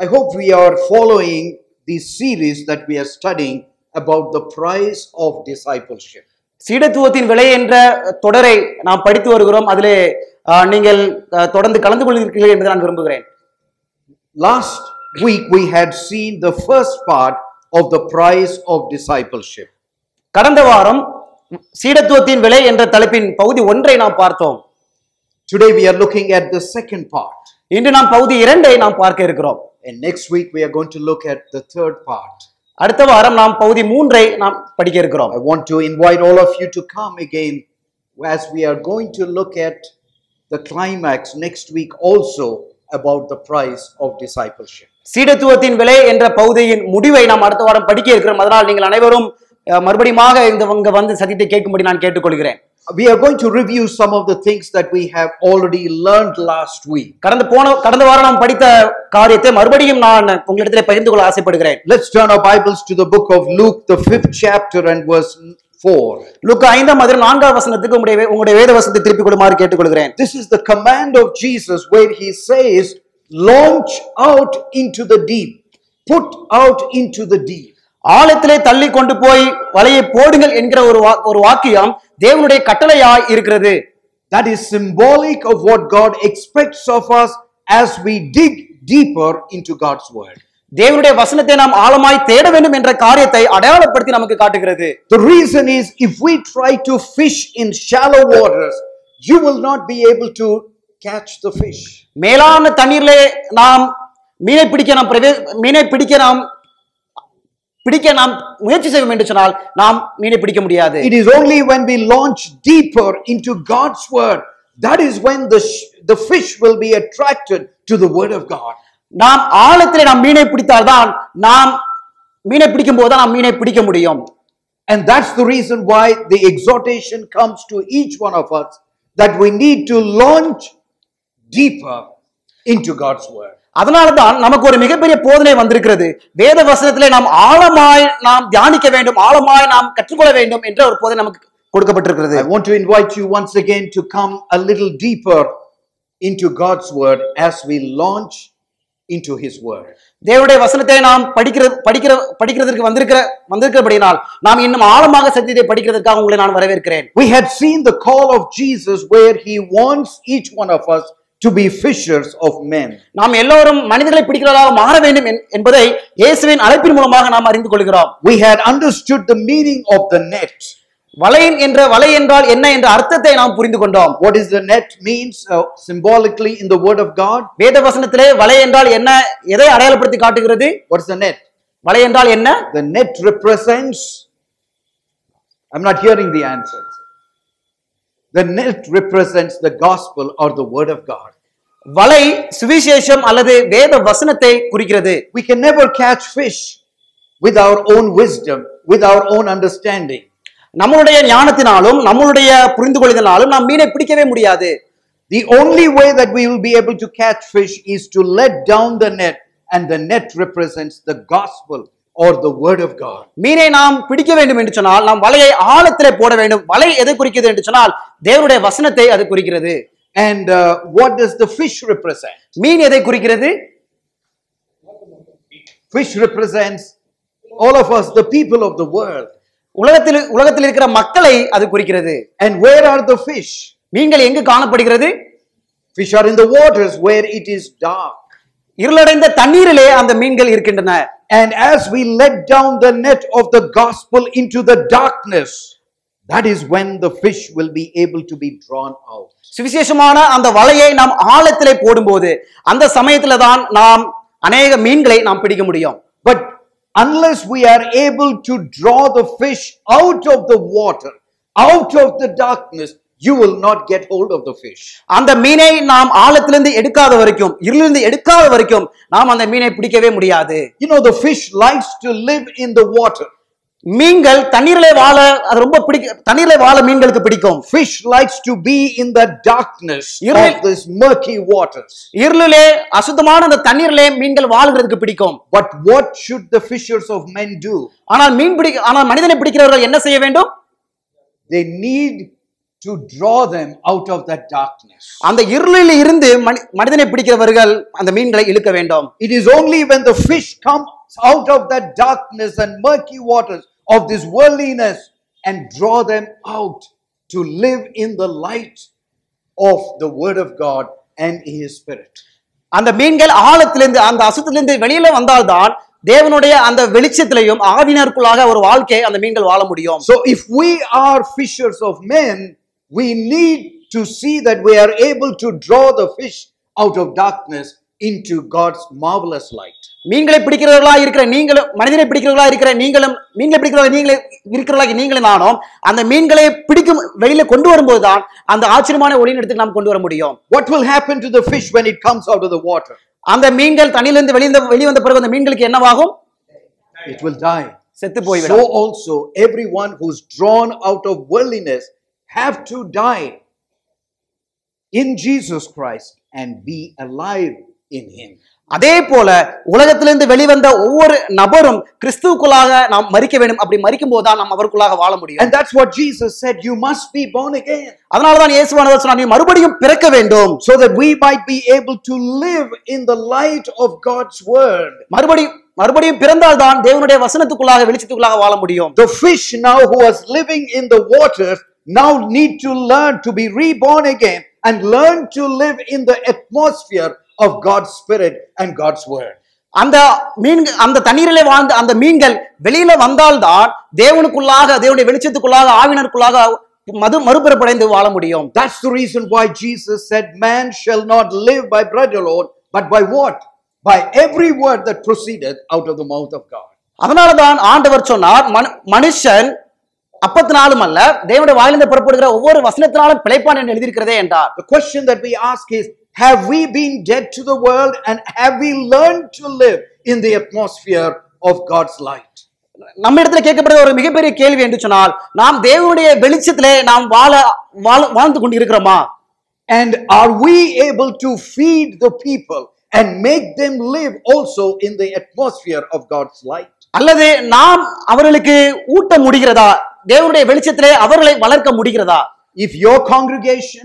I hope we are following the series that we are studying about the price of discipleship. சீடத்துவத்தின் விலை என்ற தொடரை நாம் படித்து வருகிறோம் அதிலே ஆஹ், நீங்கள் ஆஹ், தொடர்ந்து கலந்து கொள்கிறீர்கள் என்று நான் விரும்புகிறேன் Last week we had seen the first part of the price of discipleship. கடந்த வாரம் சீடத்துவத்தின் விலை என்ற தலைப்பின் பகுதி ஒன்றை நாம் பார்த்தோம் Today we are looking at the second part. இன்று நாம் பகுதி இரண்டை நாம் பார்க்க இருக்கிறோம் And next week we are going to look at the third part. அடுத்த வாரம் நாம் பகுதி மூன்றை நாம் படிக்க இருக்கிறோம் I want to invite all of you to come again as we are going to look at the climax next week also about the price of discipleship. சீடத்துவத்தின் விலை என்ற பகுதியின் முடிவை நாம் அடுத்த வாரம் படிக்க இருக்கிறோம் அதனால் நீங்கள் அனைவரும் அஹ், மறுபடியுமாக இந்த இங்க வந்து சத்தியத்தை கேட்கும்படி நான் கேட்டுக்கொள்கிறேன் We are going to review some of the things that we have already learned last week. கடந்த போன கடந்த வாரம் நாம் படித்த காரியத்தை மறுபடியும் நான் உங்களிடத்திலே பகிர்ந்து கொள்ள ஆசைப்படுகிறேன் Let's turn our Bibles to the book of Luke, the fifth chapter and verse 4. லுக்கு ஐந்தாம் அதில் நான்காம் வசனத்துக்கு உங்களுடைய வே- உங்களுடைய வேத வசனத்தை திருப்பிக் கொள்ளுமாறு கேட்டுக்கொள்கிறேன் This is the command of Jesus where he says, Launch out into the deep, put out into the deep. ஆழத்திலே தள்ளி கொண்டு போய் வலையை போடுங்கள் என்கிற ஒரு வா- ஒரு வாக்கியம் தேவனுடைய கட்டளையாய் இருக்கிறது That is symbolic of what God expects of us as we dig deeper into God's word. தேவனுடைய வசனத்தை நாம் ஆழமாய் தேட வேண்டும் என்ற காரியத்தை அடையாளப்படுத்தி நமக்கு காட்டுகிறது The reason is if we try to fish in shallow waters, you will not be able to catch the fish. மேலான தண்ணீரிலே நாம் மீனை பிடிக்க நாம் பிரவே மீனை பிடிக்க நாம் பிடிக்க நாம் முயற்சி செய்ய வேண்டும் சொன்னால் நாம் மீனை பிடிக்க முடியாது It is only when we launch deeper into God's word that is when the, sh- the fish will be attracted to the word of God. நாம் ஆழத்திலே நாம் மீனை பிடித்தால்தான் நாம் மீனை பிடிக்கும் போது நாம் மீனை பிடிக்க முடியும் And that's the reason why the exhortation comes to each one of us that we need to launch deeper into God's word. அதனால தான் நமக்கு ஒரு மிகப்பெரிய போதனை வந்திருக்கிறது வேத வசனத்திலே நாம் ஆழமாய் நாம் தியானிக்க வேண்டும் ஆழமாய் நாம் கற்றுக்கொள்ள வேண்டும் என்ற ஒரு போதனை நமக்கு கொடுக்கப்பட்டிருக்கிறது I want to invite you once again to come a little deeper into God's word as we launch into his word. தேவனுடைய வசனத்தை நாம் படிக்கிற படிக்கிற படிக்கிறதற்கு வந்திருக்கிற வந்திருக்கிறபடினால் நாம் இன்னும் ஆழமாக சத்தியத்தை படிக்கிறதற்காக உங்களை நான் வரவேற்கிறேன் We had seen the call of Jesus where he wants each one of us to be fishers of men. நாம் எல்லோரும் மனிதர்களை பிடிக்கிறதாக மாற வேண்டும் என்- என்பதை இயேசுவின் அழைப்பின் மூலமாக நாம் அறிந்து கொள்கிறோம் We had understood the meaning of the net. வலையின் என்ற வலை என்றால் என்ன என்ற அர்த்தத்தை நாம் புரிந்து கொண்டோம் What is the net means uh, symbolically in the word of God? வேத வசனத்திலே வலை என்றால் என்ன எதை அடையாளப்படுத்தி காட்டுகிறது What's the net? வலை என்றால் என்ன The net represents, I'm not hearing the answers. The net represents the gospel or the word of God. வலை சுவிசேஷம் அல்லது வேத வசனத்தை குறிக்கிறது We can never catch fish with our own wisdom, with our own understanding. நம்மளுடைய ஞானத்தினாலும் நம்மளுடைய புரிந்து கொள்ளுதலாலும் நாம் மீனை பிடிக்கவே முடியாது The only way that we will be able to catch fish is to let down the net, and the net represents the gospel or the word of God. மீனை நாம் பிடிக்க வேண்டும் என்று சொன்னால் நாம் வலையை ஆழத்திலே போட வேண்டும் வலை எதை குறிக்கிறது என்று சொன்னால் தேவனுடைய வசனத்தை அது குறிக்கிறது And uh, what does the fish represent? மீன் எதை குறிக்கிறது Fish represents all of us, the people of the world. உலகத்தில் உலகத்தில் இருக்கிற மக்களை அது குறிக்கிறது And where are the fish? மீன்கள் எங்கு காணப்படுகிறது Fish are in the waters where it is dark. இருளடைந்த தண்ணீரிலே அந்த மீன்கள் இருக்கின்றன And as we let down the net of the gospel into the darkness, that is when the fish will be able to be drawn out. சுவிசேஷமான அந்த வலையை நாம் ஆழத்திலே போடும்போது அந்த சமயத்துல தான் நாம் அநேக மீன்களை நாம் பிடிக்க முடியும் But unless we are able to draw the fish out of the water, out of the darkness, you will not get hold of the fish. அந்த மீனை நாம் ஆழத்திலிருந்து எடுக்காத வரைக்கும் இருளிலிருந்து எடுக்காத வரைக்கும் நாம் அந்த மீனை பிடிக்கவே முடியாது You know, the fish likes to live in the water. மீன்கள் தண்ணீரிலே வாழ அது ரொம்ப பிடிக்க தண்ணீரிலே வாழ மீன்களுக்கு பிடிக்கும் Fish likes to be in the darkness இருளில்- of this murky waters. இருளிலே அசுத்தமான அந்த தண்ணீரிலே மீன்கள் வாழ்கிறதுக்கு பிடிக்கும் But what should the fishers of men do? ஆனால் மீன் பிடி ஆனால் மனிதனை பிடிக்கிறவர்கள் என்ன செய்ய வேண்டும் They need to draw them out of that darkness. அந்த இருளில் இருந்து மனி- மனிதனை பிடிக்கிறவர்கள் அந்த மீன்களை இழுக்க வேண்டும் It is only when the fish come out of that darkness and murky waters of this worldliness and draw them out to live in the light of the Word of God and His Spirit. அந்த மீன்கள் ஆழத்திலிருந்து அந்த அசுத்திலிருந்து வெளியில வந்தால்தான் தேவனுடைய அந்த வெளிச்சத்திலையும் ஆவினருக்குள்ளாக ஒரு வாழ்க்கையை அந்த மீன்கள் வாழ முடியும் So, if we are fishers of men, we need to see that we are able to draw the fish out of darkness into God's marvelous light. மீன்களை பிடிக்கிறவர்களா இருக்கிற நீங்களும் மனிதனை பிடிக்கிறவர்களா இருக்கிற நீங்களும் மீன்களை பிடிக்கிறவர்களா நீங்களே இருக்கிறவர்களாக நீங்களும் நானும் அந்த மீன்களை பிடிக்கும் வெளியில கொண்டு வரும்போது தான் அந்த ஆச்சரியமான ஒளியின் இடத்துக்கு நாம் கொண்டு வர முடியும் What will happen to the fish when it comes out of the water? அந்த மீன்கள் தண்ணியிலிருந்து வெளிந்த வெளிவந்த பிறகு அந்த மீன்களுக்கு என்னவாகும் It will die. செத்து So போய்விடும் also everyone who's drawn out of worldliness have to die in Jesus Christ and be alive in him. அதே போல உலகத்திலிருந்து வெளிவந்த ஒவ்வொரு நபரும் கிறிஸ்துவுக்குள்ளாக நாம் மறிக்க வேண்டும் அப்படி மறிக்கும் போது தான் நாம் அவருக்குள்ளாக வாழ முடியும் And that's what Jesus said, you must be born again அதனாலதான் இயேசுவானவர் சொன்னார் நீ மறுபடியும் பிறக்க வேண்டும் so that we might be able to live in the light of God's word. மறுபடியும் மறுபடியும் பிறந்தால்தான் தேவனுடைய வசனத்துக்குள்ளாக வெளிச்சத்துக்குள்ளாக வாழ முடியும் The fish now who was living in the waters now need to learn to be reborn again and learn to live in the atmosphere of God's spirit and God's word. அந்த மீன் அந்த தண்ணீரிலே வாழ்ந்த அந்த மீன்கள் வெளியில வந்தால்தான் தேவனுக்குள்ளாக தேவனுடைய வெளிச்சத்துக்குள்ளாக ஆவினருக்குள்ளாக மது மறுபிறப்படைந்து வாழ முடியும் That's the reason why Jesus said, Man shall not live by bread alone, but by what? By every word that proceedeth out of the mouth of God. அதனாலதான் ஆண்டவர் சொன்னார் மனு- மனுஷன் அப்பத்தினாலும் அல்ல தேவனுடைய வாயிலிருந்து புறப்படுகிற ஒவ்வொரு வசனத்தினாலும் பிழைப்பான் என்று எழுதியிருக்கிறதே என்றார் The question that we ask is, have we been dead to the world and have we learned to live in the atmosphere of God's light? நம்ம இடத்துல கேட்கப்படுற ஒரு மிகப்பெரிய கேள்வி என்று சொன்னால் நாம் தேவனுடைய வெளிச்சத்திலே நாம் வாழ வாழ- வாழ்ந்து கொண்டு இருக்கிறோமா And are we able to feed the people and make them live also in the atmosphere of God's light? அல்லது நாம் அவர்களுக்கு ஊட்ட முடிகிறதா தேவனுடைய வெளிச்சத்திலே அவர்களை வளர்க்க முடிகிறதா If your congregation,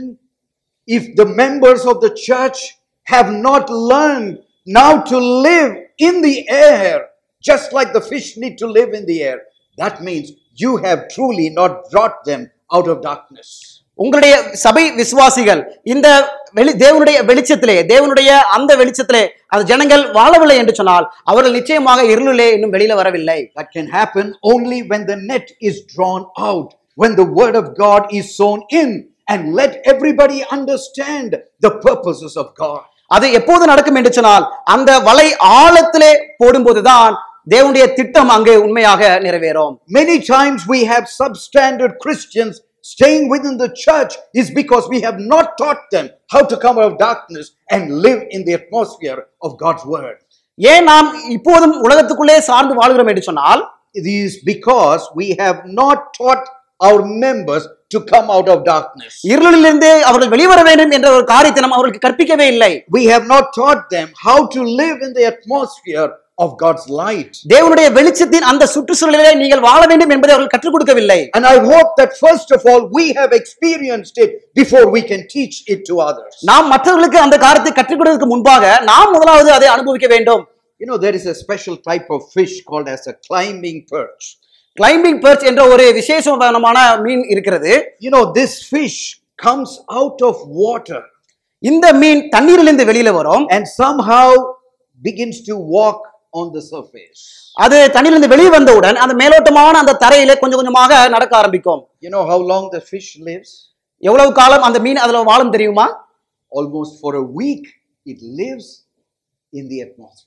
if the members of the church have not learned now to live in the air, just like the fish need to live in the air, that means you have truly not brought them out of darkness. உங்களுடைய சபை விசுவாசிகள் இந்த வெளி தேவனுடைய வெளிச்சத்திலே தேவனுடைய அந்த வெளிச்சத்திலே அந்த ஜனங்கள் வாழவில்லை என்று சொன்னால் அவர்கள் நிச்சயமாக இருளிலே இன்னும் வெளியில வரவில்லை That can happen only when the net is drawn out, when the word of God is sown in, and let everybody understand the purposes of God. அது எப்போது நடக்கும் என்று சொன்னால் அந்த வலை ஆழத்திலே போடும்போதுதான் தேவனுடைய திட்டம் அங்கே உண்மையாக நிறைவேறும் Many times we have substandard Christians staying within the church is because we have not taught them how to come out of darkness and live in the atmosphere of God's word. ஏன் நாம் இப்போதும் உலகத்துக்குள்ளே சார்ந்து வாழ்கிறோம் என்று சொன்னால் It is because we have not taught our members to come out of darkness. இருளிலிருந்து அவர்கள் வெளிவர வேண்டும் என்ற ஒரு காரியத்தை நாம் அவர்களுக்கு கற்பிக்கவே இல்லை We have not taught them how to live in the atmosphere of God's light. தேவனுடைய வெளிச்சத்தின் அந்த சுற்றுச்சூழலிலே நீங்கள் வாழ வேண்டும் என்பதை அவர்கள் கற்றுக் கொடுக்கவில்லை And I hope that first of all, we have experienced it before we can teach it to others. நாம் மற்றவர்களுக்கு அந்த காரியத்தை கற்றுக் கொடுப்பதற்கு முன்பாக நாம் முதலாவது அதை அனுபவிக்க வேண்டும் You know, there is a special type of fish called as a climbing perch. Climbing perch என்ற ஒரு விசேஷமான மீன் இருக்கிறது You know, this fish comes out of water இந்த மீன் தண்ணீரிலிருந்து வெளியில வரும் and somehow begins to walk on the surface. அது தண்ணீரிலிருந்து வெளியே வந்தவுடன் அந்த மேலோட்டமான அந்த தரையிலே கொஞ்சம் கொஞ்சமாக நடக்க ஆரம்பிக்கும் You know how long the fish lives? எவ்வளவு காலம் அந்த மீன் அதுல வாழும் தெரியுமா Almost for a week, it lives in the atmosphere.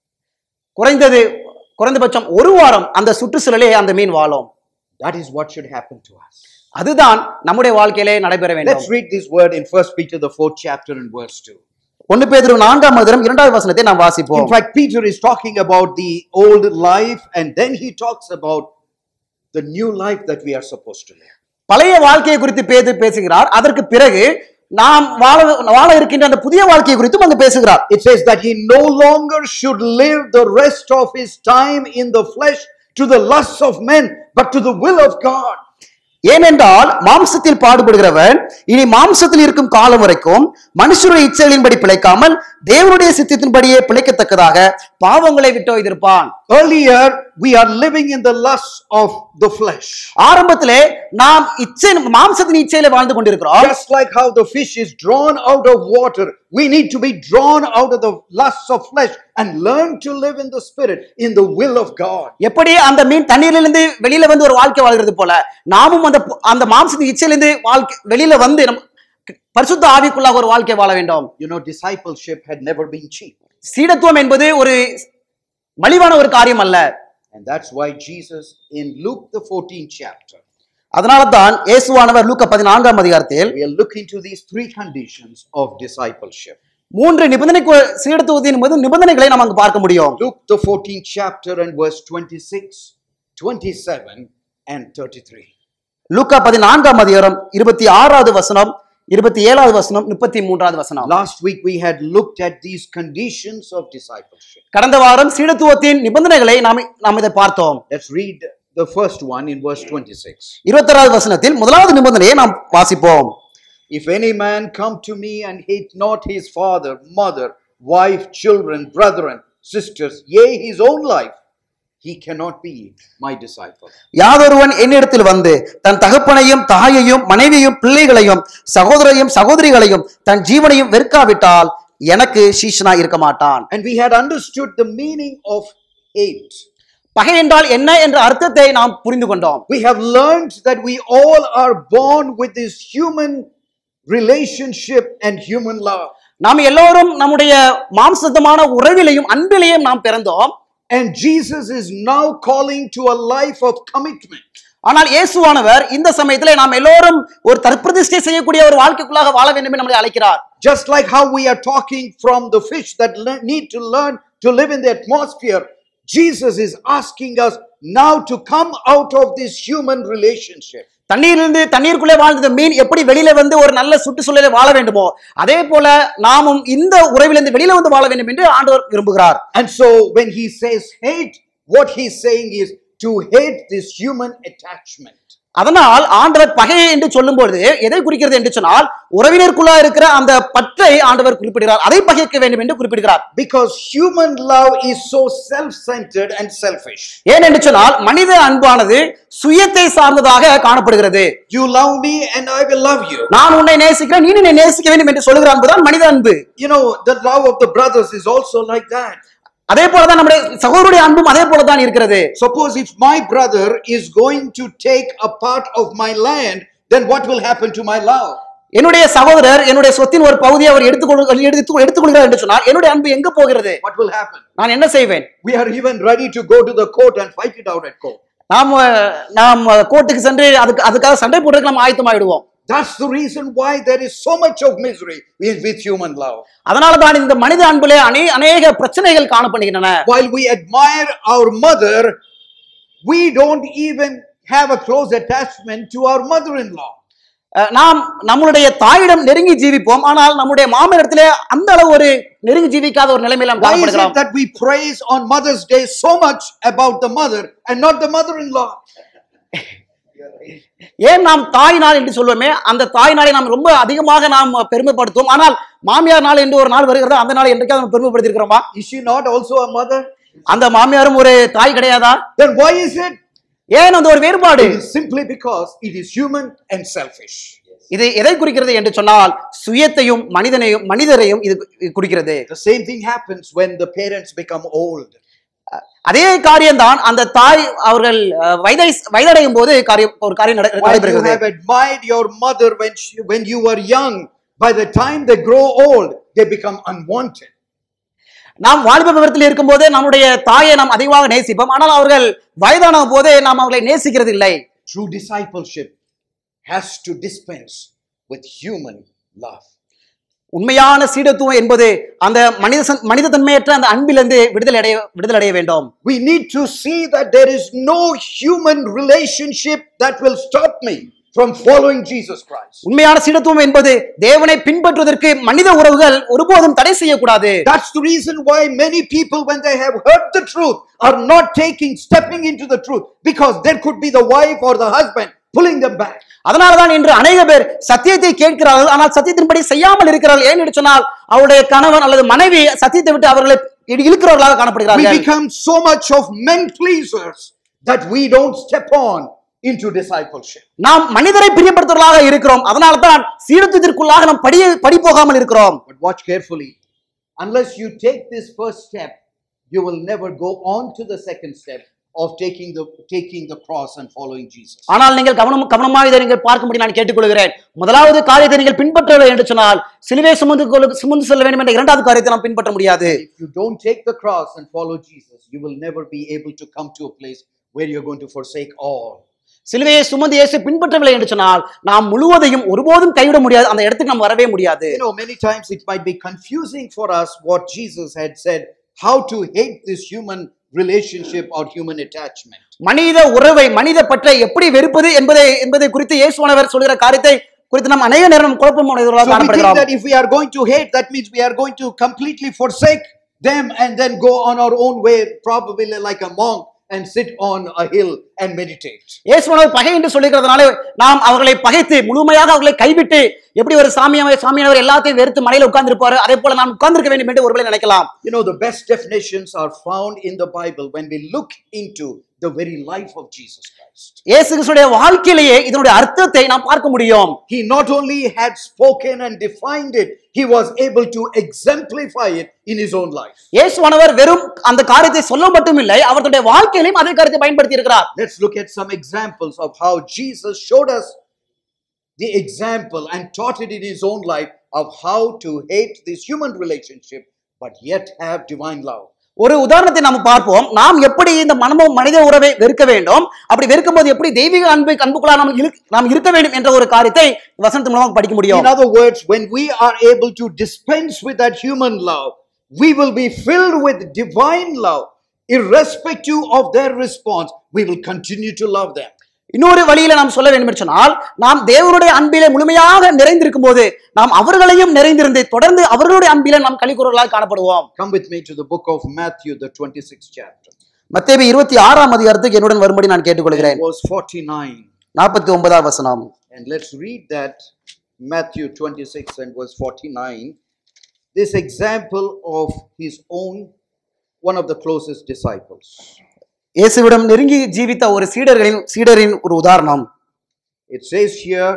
குறைந்தது குறைந்தபட்சம் ஒரு வாரம் அந்த சுற்றுச்சூழலே அந்த மீன் வாழும் That is what should happen to us. அதுதான் நம்முடைய வாழ்க்கையிலே நடைபெற வேண்டும் Let's read this word in First Peter, the fourth chapter, and verse 2. ஒன்னு பேதுரு நான்காம் அதிகாரம் இரண்டாவது வசனத்தை நாம் வாசிப்போம் In fact, Peter is talking about the old life, and then he talks about the new life that we are supposed to live. பழைய வாழ்க்கையை குறித்து பேது பேசுகிறார் அதற்கு பிறகு நாம் வாழ வாழ இருக்கின்ற அந்த புதிய வாழ்க்கையை குறித்தும் அங்கு பேசுகிறார் It says that he no longer should live the rest of his time in the flesh to the lusts of men, but to the will of God. ஏனென்றால் மாம்சத்தில் பாடுபடுகிறவன் இனி மாம்சத்தில் இருக்கும் காலம் வரைக்கும் மனுஷருடைய இச்சைகளின்படி பிழைக்காமல் தேவனுடைய சித்தத்தின்படியே பிழைக்கத்தக்கதாக பாவங்களை விட்டு வைத்திருப்பான் Earlier, we are living in the lusts of the flesh. ஆரம்பத்திலே நாம் இச்சை மாம்சத்தின் இச்சையில வாழ்ந்து கொண்டிருக்கிறோம் Just like how the fish is drawn out of water, we need to be drawn out of the lusts of flesh and learn to live in the spirit, in the will of God. எப்படி அந்த மீன் தண்ணீரிலிருந்து வெளியில வந்து ஒரு வாழ்க்கை வாழ்கிறது போல நாமும் அந்த அந்த மாம்சத்தின் இச்சையிலிருந்து வாழ்க்கை வெளியில வந்து நம் பரிசுத்த ஆவிக்குள்ளாக ஒரு வாழ்க்கை வாழ வேண்டும் You know, discipleship had never been cheap. சீடத்துவம் என்பது ஒரு மலிவான ஒரு காரியம் அல்ல And that's why Jesus, in Luke, the 14th chapter, அதனால தான் இயேசுவானவர் லூக்கா பதினான்காம் அதிகாரத்தில் we are looking to these three conditions of discipleship. மூன்று நிபந்தனை சீடத்துவத்தின் மீது நிபந்தனைகளை நாம் அங்கு பார்க்க முடியும் Luke, the 14th chapter, and verse 26, 27, and 33. லூக்கா பதினான்காம் அதிகாரம் இருபத்தி ஆறாவது வசனம் இருபத்தி ஏழாவது வசனம் முப்பத்தி மூன்றாவது வசனம் Last week we had looked at these conditions of discipleship. கடந்த வாரம் சீடத்துவத்தின் நிபந்தனைகளை நாம் நாம் இதை பார்த்தோம் Let's read the first one in verse 26. இருபத்தொராவது வசனத்தில் முதலாவது நிபந்தனையை நாம் வாசிப்போம் If any man come to me and hate not his father, mother, wife, children, brethren, sisters, yea, his own life, he cannot be my disciple. யாதொருவன் என்னிடத்தில் வந்து தன் தகப்பனையும் தாயையும் மனைவியையும் பிள்ளைகளையும் சகோதரையும் சகோதரிகளையும் தன் ஜீவனையும் வெறுக்காவிட்டால் எனக்கு சீஷனா இருக்க மாட்டான் And we had understood the meaning of hate. பகை என்றால் என்ன என்ற அர்த்தத்தை நாம் புரிந்து கொண்டோம் We have learned that we all are born with this human relationship and human love. நாம் எல்லோரும் நம்முடைய மாம்சத்தமான உறவிலையும் அன்பிலையும் நாம் பிறந்தோம் And Jesus is now calling to a life of commitment. ஆனால் இயேசுவானவர் இந்த சமயத்திலே நாம் எல்லோரும் ஒரு தற்பிரதிஷ்டை செய்யக்கூடிய ஒரு வாழ்க்கைக்குள்ளாக வாழ வேண்டும் என்று நம்மளை அழைக்கிறார் Just like how we are talking from the fish that le- need to learn to live in the atmosphere, Jesus is asking us now to come out of this human relationship. தண்ணீரிலிருந்து தண்ணீருக்குள்ளே வாழ்ந்த மீன் எப்படி வெளியில வந்து ஒரு நல்ல சுற்றுச்சூழலை வாழ வேண்டுமோ அதே போல நாமும் இந்த உறவிலிருந்து வெளியில வந்து வாழ வேண்டும் என்று ஆண்டவர் விரும்புகிறார் And so when he says hate, what he's saying is to hate this human attachment. அதனால் ஆண்டவர் பகையை என்று சொல்லும்போது எதை குறிக்கிறது என்று சொன்னால் உறவினருக்குள்ளா இருக்கிற அந்த பற்றை ஆண்டவர் குறிப்பிடுகிறார் அதை பகைக்க வேண்டும் என்று குறிப்பிடுகிறார் Because human love is so self centered and selfish. ஏன் என்று சொன்னால் மனித அன்பானது சுயத்தை சார்ந்ததாக காணப்படுகிறது You love me and I will love you. நான் உன்னை நேசிக்கிறேன் நீ என்னை நேசிக்க வேண்டும் என்று சொல்லுகிற அன்புதான் மனித அன்பு You know, the love of the brothers is also like that. அதே போலதான் நம்முடைய சகோதரருடைய அன்பும் அதே போலதான் இருக்கிறது Suppose if my brother is going to take a part of my land, then what will happen to my love? என்னுடைய சகோதரர் என்னுடைய சொத்தின் ஒரு பகுதியை அவர் எடுத்துக்கொள் எடுத்து எடுத்துக்கொள்கிறார் என்று சொன்னால் என்னுடைய அன்பு எங்க போகிறது What will happen? நான் என்ன செய்வேன் We are even ready to go to the court and fight it out at court. நாம் நாம் கோர்ட்டுக்கு சென்று அதுக்கு அதுக்காக சண்டை போடுறதுக்கு நம்ம ஆயத்தமாயிடுவோம் That's the reason why there is so much of misery with, with human love. அதனால தான் இந்த மனித அன்புல அநே அநேக பிரச்சனைகள் காணப்படுகின்றன While we admire our mother, we don't even have a close attachment to our mother in law. அஹ், நாம் நம்மளுடைய தாயிடம் நெருங்கி ஜீவிப்போம் ஆனால் நம்முடைய மாமனிடத்திலே அந்த அளவு ஒரு நெருங்கி ஜீவிக்காத ஒரு நிலைமையில நாம் Why is it காணப்படுகிறோம் that we praise on Mother's Day so much about the mother and not the mother in law? ஏன் நாம் தாய் நாள் என்று சொல்லுவோமே அந்த தாய் நாளை நாம் ரொம்ப அதிகமாக நாம் பெருமைப்படுத்துவோம் ஆனால் மாமியார் நாள் என்று ஒரு நாள் வருகிறது அந்த நாள் என்றைக்காவது நம்ம பெருமைப்படுத்திருக்கிறோமா Is she not also a mother? அந்த மாமியாரும் ஒரு தாய் கிடையாதா Then why is it? ஏன் அந்த ஒரு வேறுபாடு It is simply because it is human and selfish. இது எதை குறிக்கிறது என்று சொன்னால் சுயத்தையும் மனிதனையும் மனிதரையும் இது குறிக்கிறது The same thing happens when the parents become old. அதே காரியம்தான் அந்த தாய் அவர்கள் அஹ், வயதை வயதடையும் போது காரியம் ஒரு காரியம் நட- While you நடைபெறுகிறது have admired your mother when, she, when you were young, by the time they grow old, they become unwanted. நாம் வாலிப விவரத்தில் இருக்கும்போது நம்முடைய தாயை நாம் அதிகமாக நேசிப்போம் ஆனால் அவர்கள் வயதான போதே நாம் அவர்களை நேசிக்கிறது இல்லை True discipleship has to dispense with human love. உண்மையான சீடத்துவம் என்பது அந்த மனித சன்- மனித தன்மையற்ற அந்த அன்பிலிருந்து விடுதலை அடைய விடுதலை அடைய வேண்டும் We need to see that there is no human relationship that will stop me from following Jesus Christ. உண்மையான சீடத்துவம் என்பது தேவனை பின்பற்றுவதற்கு மனித உறவுகள் ஒருபோதும் தடை செய்யக்கூடாது That's the reason why many people, when they have heard the truth, are not taking, stepping into the truth because there could be the wife or the husband pulling them back. அதனாலதான் இன்று அநேக பேர் சத்தியத்தை கேட்கிறார்கள் ஆனால் சத்தியத்தின்படி செய்யாமல் இருக்கிறார்கள் ஏன் என்று சொன்னால் அவருடைய கணவன் அல்லது மனைவி சத்தியத்தை விட்டு அவர்களை இ- இழுக்கிறவர்களாக We காணப்படுகிறார்கள் become so much of men pleasers that we don't step on into discipleship. நாம் மனிதரை பிரியப்படுத்துவர்களாக இருக்கிறோம் அதனால தான் சீரத்துவத்திற்குள்ளாக நாம் படிய படி போகாமல் இருக்கிறோம் But watch carefully. Unless you take this first step, you will never go on to the second step of taking the taking the cross and following Jesus. ஆனால் நீங்கள் கவனம் கவனமாக இதை நீங்கள் பார்க்கும்படி நான் கேட்டுக்கொள்கிறேன் முதலாவது காரியத்தை நீங்கள் பின்பற்றவில்லை என்று சொன்னால் சிலுவை சுமந்து கொள்ள- சுமந்து செல்ல வேண்டும் என்ற இரண்டாவது காரியத்தை நாம் பின்பற்ற முடியாது If you don't take the cross and follow Jesus, you will never be able to come to a place where you're going to forsake all. சிலுவையை சுமந்து இயேசு பின்பற்றவில்லை என்று சொன்னால் நாம் முழுவதையும் ஒருபோதும் கைவிட முடியாது அந்த இடத்துக்கு நாம் வரவே முடியாது You know, many times it might be confusing for us what Jesus had said, how to hate this human relationship or human attachment. மனித உறவை மனித பற்றை எப்படி வெறுப்பது என்பதை என்பதை குறித்து இயேசுவானவர் சொல்கிற காரியத்தை குறித்து நாம் அநேக நேரம் குழப்பம் உடையவர்களாக So we think காணப்படுகிறோம் that if we are going to hate, that means we are going to completely forsake them and then go on our own way, probably like a monk, and sit on a hill and meditate. இயேசுவானவர் பகை என்று சொல்லுகிறதுனால நாம் அவர்களை பகைத்து முழுமையாக அவர்களை கைவிட்டு எப்படி ஒரு சாமியாவை சாமியானவர் எல்லாத்தையும் வெறுத்து மலையில உட்கார்ந்திருப்பாரு அதே போல நான் உட்கார்ந்திருக்க வேண்டும் என்று ஒருவேளை நினைக்கலாம் You know, the best definitions are found in the Bible when we look into the very life of Jesus Christ. இயேசு கிறிஸ்துடைய வாழ்க்கையிலேயே இதனுடைய அர்த்தத்தை நாம் பார்க்க முடியும் He not only had spoken and defined it, he was able to exemplify it in his own life. இயேசுவானவர் வெறும் அந்த காரியத்தை சொல்ல மட்டும் இல்லை அவர் தன்னுடைய வாழ்க்கையிலும் அதே காரியத்தை பயன்படுத்தி இருக்கிறார் Let's look at some examples of how Jesus showed us the example and taught it in his own life of how to hate this human relationship but yet have divine love. ஒரு உதாரணத்தை நாம் பார்ப்போம் நாம் எப்படி இந்த மனமோ மனித உறவை வெறுக்க வேண்டும் அப்படி வெறுக்கும் போது எப்படி தெய்வீக அன்பை அன்புக்குள்ளா நாம் இரு- நாம் இருக்க வேண்டும் என்ற ஒரு காரியத்தை வசனத்து மூலமாக படிக்க முடியும் In other words, when we are able to dispense with that human love, we will be filled with divine love. Irrespective of their response, we will continue to love them. இன்னொரு வழியில நாம் சொல்ல வேண்டும் என்று சொன்னால் நாம் தேவனுடைய அன்பிலே முழுமையாக நிறைந்திருக்கும் போது நாம் அவர்களையும் நிறைந்திருந்து தொடர்ந்து அவர்களுடைய அன்பிலே நாம் கலிக்கூறர்களாக காணப்படுவோம் Come with me to the book of Matthew, the 26th chapter, மத்தேவி இருபத்தி ஆறாம் அதிகாரத்துக்கு என்னுடன் வரும்படி நான் கேட்டுக்கொள்கிறேன் verse 49. நாற்பத்தி ஒன்பதாம் வசனம் And let's read that Matthew 26 and verse 49. This example of his own, one of the closest disciples. இயேசுவிடம் நெருங்கி ஜீவித்த ஒரு சீடர்களின் சீடரின் ஒரு உதாரணம் It says here,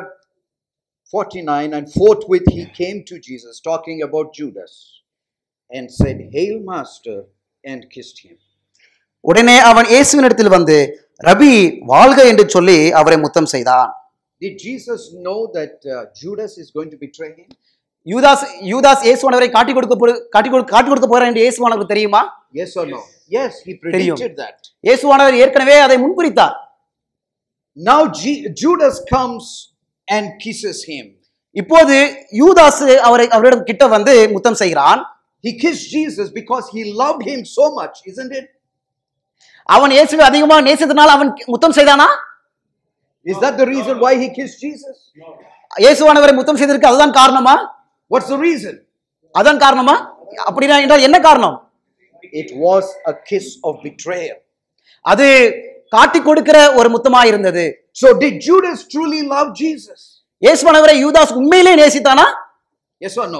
49, and forthwith he came to Jesus, talking about Judas, and said, Hail, Master, and kissed him. உடனே அவன் இயேசுவினிடத்தில் வந்து ரபி வாழ்க என்று சொல்லி அவரை முத்தம் செய்தான் Did Jesus know that uh, Judas is going to betray him? யூதாஸ் யூதாஸ் இயேசுவானவரை காட்டி கொடுக்க போ- காட்டி கொடு- காட்டி கொடுக்க போறார் என்று இயேசுவானவர் தெரியுமா Yes or no? Yes, he predicted that. இயேசுவானவர் ஏற்கனவே அதை முன்குறித்தார் Now G- Judas comes and kisses him. இப்போது யூதாஸ் அவரை அவரிடம் கிட்ட வந்து முத்தம் செய்கிறான் He kissed Jesus because he loved him so much, isn't it? அவன் இயேசுவை அதிகமாக நேசித்தனால் அவன் முத்தம் செய்தானா Is that the reason why he kissed Jesus? இயேசுவானவரை முத்தம் செய்ததற்கு அதுதான் காரணமா What's the reason? அதான் காரணமா அப்படின்னா என்றால் என்ன காரணம் It was a kiss of betrayal. அது காட்டி கொடுக்கிற ஒரு முத்தமா இருந்தது So, did Judas truly love Jesus? இயேசுவானவரை யூதாஸ் உண்மையிலே நேசித்தானா Yes or no?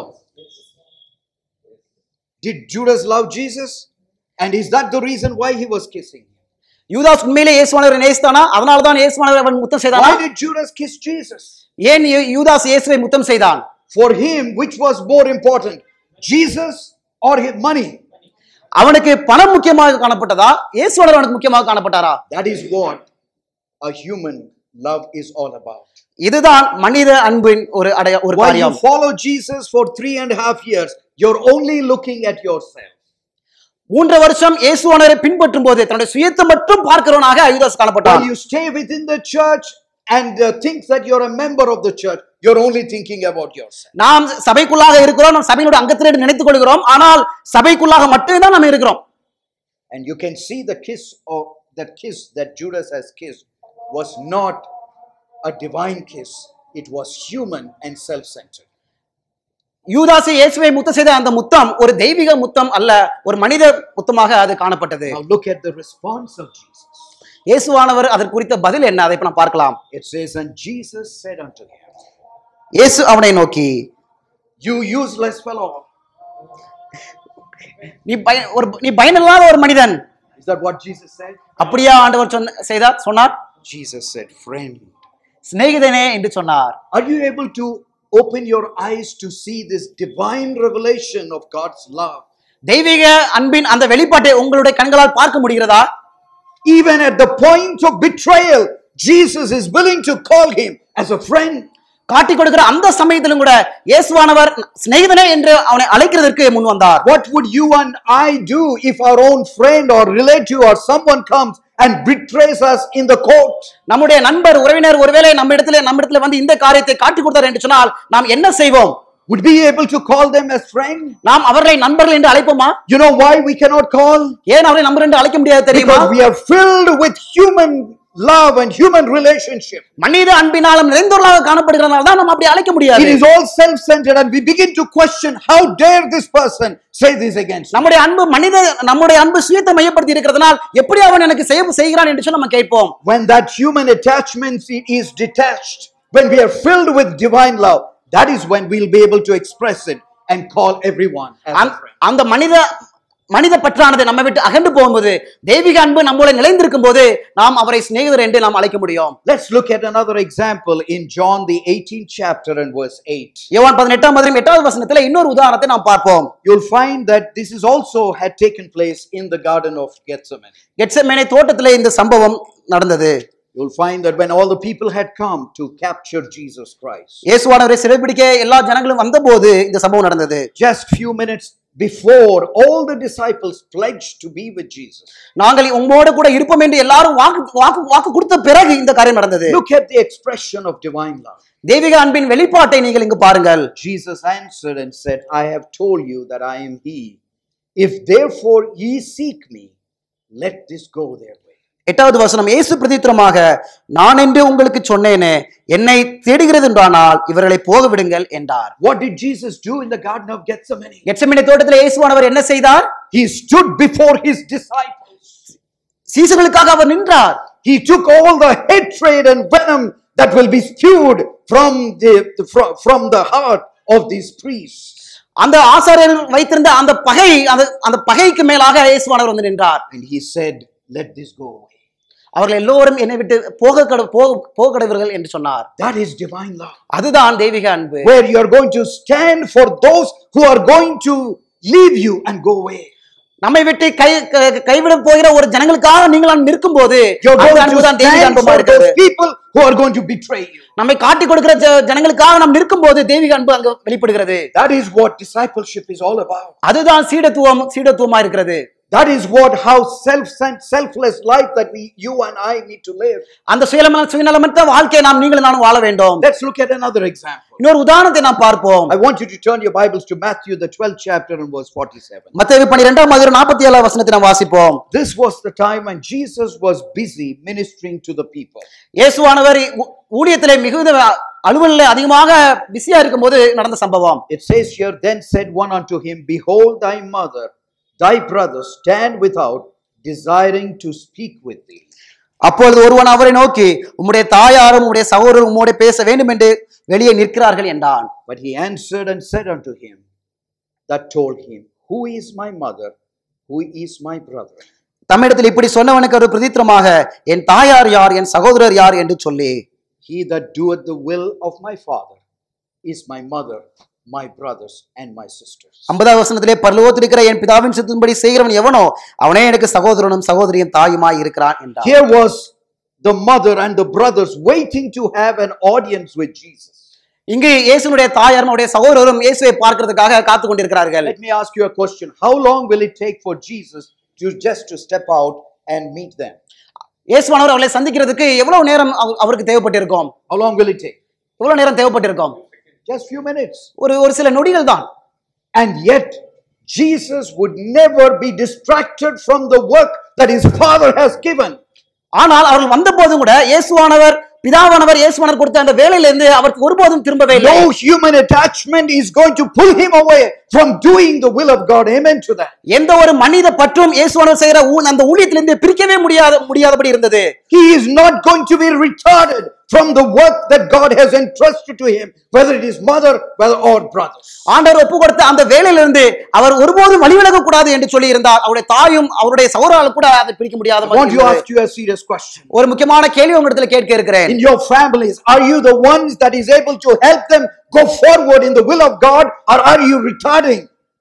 Did Judas love Jesus? And is that the reason why he was kissing him? யூதாஸ் உண்மையிலே இயேசுவானவரை நேசித்தானா அதனால தான் இயேசுவானவர் அவன் முத்தம் செய்தானா Why did Judas kiss Jesus? ஏன் யூ- யூதாஸ் இயேசுவை முத்தம் செய்தான் For him, which was more important, Jesus or his money? அவனுக்கு பணம் முக்கியமாக காணப்பட்டதா இயேசுவானவர் அவனுக்கு முக்கியமாக காணப்பட்டாரா That is what a human love is all about. இதுதான் மனித அன்பின் ஒரு அடைய ஒரு While you காரியம் follow Jesus for three and a half years, you're only looking at yourself. மூன்று வருஷம் இயேசுவானவரை பின்பற்றும் போது தன்னுடைய சுயத்தை மட்டும் பார்க்கிறவனாக யூதாஸ் காணப்பட்டான் While you stay within the church and uh, think that you're a member of the church, you're only thinking about yourself. நாம் சபைக்குள்ளாக இருக்கிறோம் நாம் சபையினுடைய அங்கத்திலே நினைத்துக் கொள்கிறோம் ஆனால் சபைக்குள்ளாக மட்டுமே தான் நாம் இருக்கிறோம் And you can see the kiss of that kiss that Judas has kissed was not a divine kiss, it was human and self centered. யூதாசு இயேசுவை முத்தம் செய்த அந்த முத்தம் ஒரு தெய்வீக முத்தம் அல்ல ஒரு மனித முத்தமாக அது காணப்பட்டது Now look at the response of Jesus. இயேசுவானவர் அதற்கு குறித்த பதில் என்ன அதை இப்ப நாம் பார்க்கலாம் It says, And Jesus said unto him, இயேசு அவனை நோக்கி You useless fellow. நீ பய ஒரு நீ பயனில்லாத ஒரு மனிதன் Is that what Jesus said? அப்படியா ஆண்டவர் சொன்ன செய்தார் சொன்னார் Jesus said, Friend. சிநேகிதனே என்று சொன்னார் Are you able to open your eyes to see this divine revelation of God's love? தெய்வீக அன்பின் அந்த வெளிப்பாட்டை உங்களுடைய கண்களால் பார்க்க முடிகிறதா Even at the point of betrayal, Jesus is willing to call him as a friend. காட்டிக் கொடுக்கிற அந்த சமயத்திலும் கூட இயேசுவானவர் சிநேகிதனே என்று அவனை அழைக்கிறதற்கு முன் வந்தார் What would you and I do if our own friend or relative or someone comes and betrays us in the court? நம்முடைய நண்பர் உறவினர் ஒருவேளை நம்ம இடத்துல நம்ம இடத்துல வந்து இந்த காரியத்தை காட்டிக் கொடுத்தார் என்று சொன்னால் நாம் என்ன செய்வோம் Would we be able to call them as friend? நாம் அவர்களை நண்பர்கள் என்று அழைப்போமா You know why we cannot call? ஏன் அவர்களை நண்பர் என்று அழைக்க முடியாது தெரியுமா Because we are filled with human love and human relationship. மனித அன்பினாலும் நிறைந்தவர்களாக காணப்படுகிறனால தான் நம்ம அப்படி அழைக்க It முடியாது is all self-centered and we begin to question how dare this person say this against me? நம்முடைய அன்பு மனித நம்முடைய அன்பு சுயத்தை மையப்படுத்தி இருக்கிறதுனால் எப்படி அவன் எனக்கு செய்ய செய்கிறான் என்று சொல்லி நம்ம கேட்போம் When that human attachment is detached, when we are filled with divine love, that is when we'll be able to express it and call everyone as a அந்த- friend. அந்த மனித மனித பற்றானது நம்ம விட்டு அகன்று போகும்போது தெய்வீக அன்பு நம்மளோட நிலைந்திருக்கும் போது நாம் அவரை சிநேகிதர் என்று நாம் அழைக்க முடியும் Let's look at another example in John the 18th chapter and verse 8. யோவான் பதினெட்டாம் அதிகாரம் எட்டாவது வசனத்துல இன்னொரு உதாரணத்தை நாம் பார்ப்போம் You'll find that this is also had taken place in the Garden of Gethsemane. கெட்சமேனை தோட்டத்திலே இந்த சம்பவம் நடந்தது You'll find that when all the people had come to capture Jesus Christ, இயேசுவானவரை சிறைபிடிக்க எல்லா ஜனங்களும் வந்தபோது இந்த சம்பவம் நடந்தது just few minutes before, all the disciples pledged to be with Jesus. நாங்கள் உம்மோடு கூட இருப்போம் என்று எல்லாரும் வாக்கு வாக்கு வாக்கு கொடுத்த பிறகு இந்த காரியம் நடந்தது Look at the expression of divine love. தெய்வீக அன்பின் வெளிப்பாட்டை நீங்கள் இங்கு பாருங்கள் Jesus answered and said, I have told you that I am He. If therefore ye seek me, let this go their way. எட்டாவது வசனம் இயேசு பிரதித்திரமாக நான் என்று உங்களுக்கு சொன்னேனே என்னை தேடுகிறது என்றானால் இவர்களை போக விடுங்கள் என்றார் What did Jesus do in the Garden of Gethsemane? கெட்சமேனை தோட்டத்தில் இயேசுவானவர் என்ன செய்தார் He stood before His disciples. சீசர்களுக்காக அவர் நின்றார் He took all the hatred and venom that will be spewed from the, the- from, from the heart of these priests. அந்த ஆசாரியர்கள் வைத்திருந்த அந்த பகை அந்த அந்த பகைக்கு மேலாக இயேசுவானவர் வந்து நின்றார் And He said, Let this go away. அவர்கள் எல்லோரும் என்னை விட்டு போக கட- போக போக கடவர்கள் என்று சொன்னார் That is divine love. அதுதான் தெய்வீக அன்பு Where you are going to stand for those who are going to leave you and go away. நம்மை விட்டு கை க- கைவிட போகிற ஒரு ஜனங்களுக்காக நீங்கள் நிற்கும் போது You're அந்த going அன்பு to தான் தெய்வீக stand அன்புமா for இருக்கிறது those people who are going to betray you. நம்மை காட்டி கொடுக்கிற ஜ- ஜனங்களுக்காக நாம் நிற்கும் போது தெய்வீக அன்பு அங்கு வெளிப்படுகிறது That is what discipleship is all about. அதுதான் சீடத்துவம் சீடத்துவமா இருக்கிறது That is what how self selfless life that we you and I need to live. அந்த சுயநல சுயநலமற்ற வாழ்க்கையை நாம் நீங்களும் நானும் வாழ வேண்டும் Let's look at another example. இன்னொரு உதாரணத்தை நாம் பார்ப்போம் I want you to turn your Bibles to Matthew the 12th chapter and verse 47. மத்தேயு பன்னிரெண்டாம் அதிகாரம் நாற்பத்தி ஏழாம் வசனத்தை நாம் வாசிப்போம் This was the time when Jesus was busy ministering to the people. இயேசுவானவர் ஊ- ஊழியத்திலே மிகுந்த அலுவலில் அதிகமாக பிஸியா இருக்கும்போது நடந்த சம்பவம் It says here, Then said one unto him, Behold, thy mother, thy brother stand without, desiring to speak with thee. அப்பொழுது ஒருவன் அவரை நோக்கி உம்முடைய தாயாரும் உம்முடைய சகோதரரும் உம்மோட பேச வேண்டும் என்று வெளியே நிற்கிறார்கள் என்றான் But he answered and said unto him, that told him, Who is my mother? Who is my brother? தம்மிடத்தில் இப்படி சொன்னவனுக்கு ஒரு பிரதித்திரமாக என் தாயார் யார் என் சகோதரர் யார் என்று சொல்லி He that doeth the will of my father is my mother, my brothers, and my sisters. ஐம்பதாவது வசனத்திலே பரலோகத்தில் இருக்கிற என் பிதாவின் சித்தத்தின்படி செய்கிறவன் எவனோ அவனே எனக்கு சகோதரனும் சகோதரியும் தாயுமாய் இருக்கிறான் என்றார் Here was the mother and the brothers waiting to have an audience with Jesus. இங்கு இயேசுனுடைய தாயாரும் அவருடைய சகோதரரும் இயேசுவை பார்க்கிறதுக்காக காத்து கொண்டிருக்கிறார்கள் Let me ask you a question. How long will it take for Jesus to just to step out and meet them? இயேசுவானவர் அவர்களை சந்திக்கிறதுக்கு எவ்வளவு நேரம் அவ- அவருக்கு தேவைப்பட்டிருக்கும் How long will it take? எவ்வளவு நேரம் தேவைப்பட்டிருக்கும் Just few minutes. ஒரு ஒரு சில நொடிகள் தான் And yet, Jesus would never be distracted from the work that his Father has given. ஆனால் அவர்கள் வந்த போதும் கூட இயேசுவானவர் பிதாவானவர் இயேசுவானவர் கொடுத்த அந்த வேலையிலிருந்து அவருக்கு ஒருபோதும் திரும்பவே இல்லை No human attachment is going to pull him away from doing the will of God. Amen to that. எந்த ஒரு மனித பற்றும் இயேசுவானவர் செய்கிற ஊ- அந்த ஊழியத்திலிருந்து பிரிக்கவே முடியாத முடியாதபடி இருந்தது He is not going to be retarded from the work that God has entrusted to him, whether it is mother whether or brothers. ஆண்டவர் ஒப்பு கொடுத்த அந்த வேலையிலிருந்து அவர் ஒருபோதும் வழிவிலக கூடாது என்று சொல்லி இருந்தார் அவருடைய தாயும் அவருடைய சௌராலும் கூட அதை பிரிக்க முடியாத I want மாதிரி to இருந்தது. ask you a serious question. ஒரு முக்கியமான கேள்வி உங்களிடத்துல கேட்க இருக்கிறேன் In your families, are you the ones that is able to help them go forward in the will of God, or are you retarding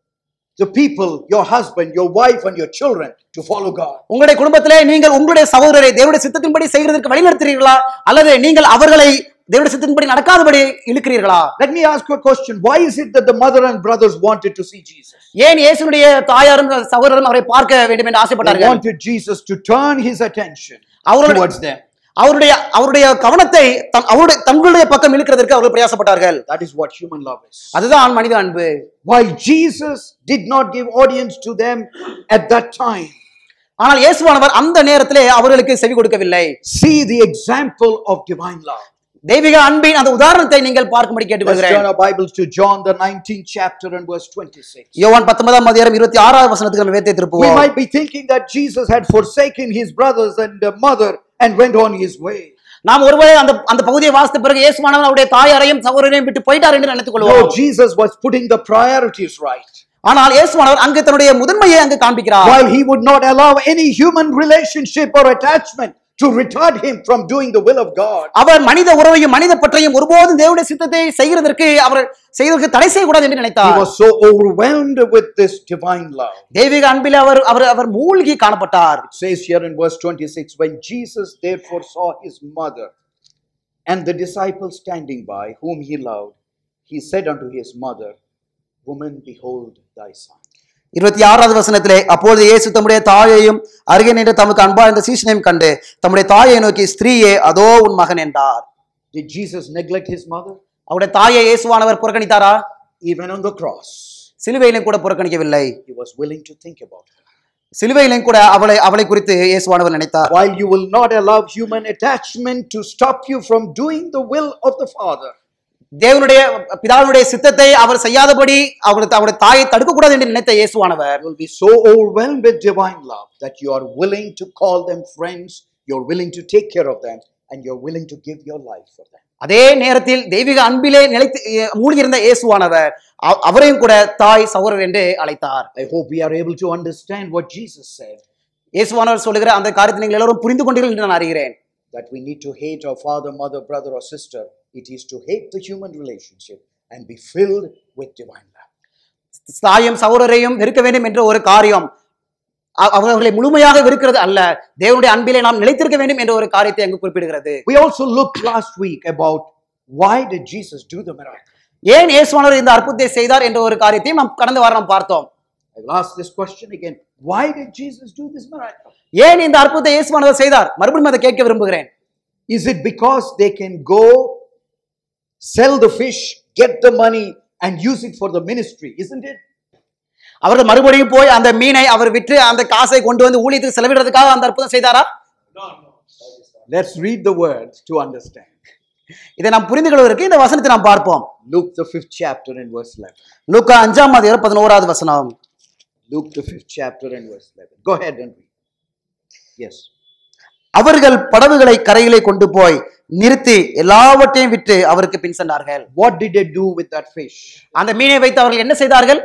the people, your husband, your wife, and your children to follow God? உங்களுடைய குடும்பத்திலே நீங்கள் உங்களுடைய சகோதரரை தேவனுடைய சித்தத்தின்படி செய்கிறதற்கு வழிநடத்துகிறீர்களா அல்லது நீங்கள் அவர்களை தேவனுடைய சித்தத்தின்படி நடக்காதபடி இழுக்கிறீர்களா Let me ask you a question. Why is it that the mother and brothers wanted to see Jesus? ஏன் இயேசுனுடைய தாயாரும் சகோதரரும் அவரை பார்க்க வேண்டும் என்று They ஆசைப்பட்டார்கள் wanted Jesus to turn his attention அவருடைய- towards them. அவருடைய அவருடைய கவனத்தை தம்- அவருடைய தங்களுடைய பக்கம் இழுக்கிறதற்கு அவர்கள் பிரயாசப்பட்டார்கள் That is what human love is. அதுதான் மனித அன்பு While Jesus did not give audience to them at that time, ஆனால் இயேசுவானவர் அந்த நேரத்திலே அவர்களுக்கு செவி கொடுக்கவில்லை see the example of divine love. தெய்வீக அன்பின் அந்த உதாரணத்தை நீங்கள் பார்க்கும்படி Let's turn கேட்டுக்கொள்கிறேன் our Bibles to John, the 19th chapter and verse 26. யோவான் பத்தொன்பதாம் அதிகாரம் இருபத்தி ஆறாவது வசனத்துக்கு நம்ம வேத்தை We திருப்புவோம் might be thinking that Jesus had forsaken his brothers and uh, mother and went on his way. நாம் ஒருவேளை அந்த அந்த பகுதியை வாசித்த பிறகு இயேசுவானவர் அவருடைய தாயாரையும் சகோதரரையும் விட்டு போயிட்டார் என்று நினைத்துக் No, கொள்வோம் Jesus was putting the priorities right. ஆனால் இயேசுவானவர் அங்கு தன்னுடைய முதன்மையை அங்கு காண்பிக்கிறார் While he would not allow any human relationship or attachment to retard him from doing the will of God. அவர் மனித உறவையும் மனித பற்றையும் ஒருபோதும் தேவனுடைய சித்தத்தை செய்கிறதற்கு அவர் செய்வதற்கு தடை செய்யக்கூடாது என்று He நினைத்தார் was so overwhelmed with this divine love. தெய்வீக அன்பில் அவர் அவர் அவர் மூழ்கி காணப்பட்டார் It says here in verse 26 When Jesus therefore saw his mother and the disciples standing by, whom he loved, he said unto his mother, Woman, behold thy son. இருபத்தி ஆறாவது வசனத்திலே அப்பொழுது இயேசு தம்முடைய தாயையும் அருகே நின்று தமக்கு அன்பா இருந்த சீசனையும் கண்டு தம்முடைய தாயை நோக்கி ஸ்திரீயே அதோ உன் மகன் என்றார் Did Jesus neglect his mother? அவருடைய தாயை இயேசுவானவர் புறக்கணித்தாரா Even on the cross, சிலுவையிலும் கூட புறக்கணிக்கவில்லை he was willing to think about her. சிலுவையிலும் கூட அவளை அவளை குறித்து இயேசுவானவர் நினைத்தார் While you will not allow human attachment to stop you from doing the will of the Father, தேவனுடைய பிதாவுடைய சித்தத்தை அவர் செய்யாதபடி அவருக்கு அவருடைய தாயை தடுக்கக்கூடாது என்று நினைத்த இயேசுவானவர் you will be so overwhelmed with divine love that you are willing to call them friends, you're willing to take care of them, and you're willing to give your life for them. அதே நேரத்தில் தெய்வீக அன்பிலே நிலைத்து மூழ்கியிருந்த இயேசுவானவர் அவ- அவரையும் கூட தாய் சகோதரர் என்று அழைத்தார் I hope we are able to understand what Jesus said இயேசுவானவர் சொல்லுகிற அந்த காரியத்தை நீங்கள் எல்லாரும் புரிந்து கொண்டீர்கள் என்று நான் அறிகிறேன் that we need to hate our father, mother, brother, or sister. It is to hate the human relationship and be filled with divine love. தாயும் சகோதரரையும் வெறுக்க வேண்டும் என்ற ஒரு காரியம் அ- அவர்களை முழுமையாக வெறுக்கிறது அல்ல தேவனுடைய அன்பிலே நாம் நிலைத்திருக்க வேண்டும் என்ற ஒரு காரியத்தை அங்கு குறிப்பிடுகிறது We also looked last week about why did Jesus do the miracle. ஏன் இயேசுவானவர் இந்த அற்புதத்தை செய்தார் என்ற ஒரு காரியத்தையும் நாம் கடந்த வாரம் நாம் பார்த்தோம் I will ask this question again. Why did Jesus do this miracle? ஏன் இந்த அற்புதத்தை இயேசுவானவர் செய்தார் மறுபடியும் அதை கேட்க விரும்புகிறேன் Is it because they can go sell the fish, get the money, and use it for the ministry? Isn't it? அவர்கள் மறுபடியும் போய் அந்த மீனை அவர் விற்று அந்த காசை கொண்டு வந்து ஊழியத்துக்கு செலவிடுறதுக்காக அந்த அற்புதம் செய்தாரா Let's read the words to understand. இதை நாம் புரிந்து கொள்வதற்கு இந்த வசனத்தை நாம் பார்ப்போம் Luke, the fifth chapter, and verse 11. லூக்கா அஞ்சாம் அதிகாரம் பதினோராவது வசனம் Luke, the fifth chapter, and verse 11. Go ahead and read. Yes. அவர்கள் படகுகளை கரையிலே கொண்டு போய் நிறுத்தி எல்லாவற்றையும் விட்டு அவருக்கு பின் சென்றார்கள் What did they do with that fish? அந்த மீனை வைத்து அவர்கள் என்ன செய்தார்கள்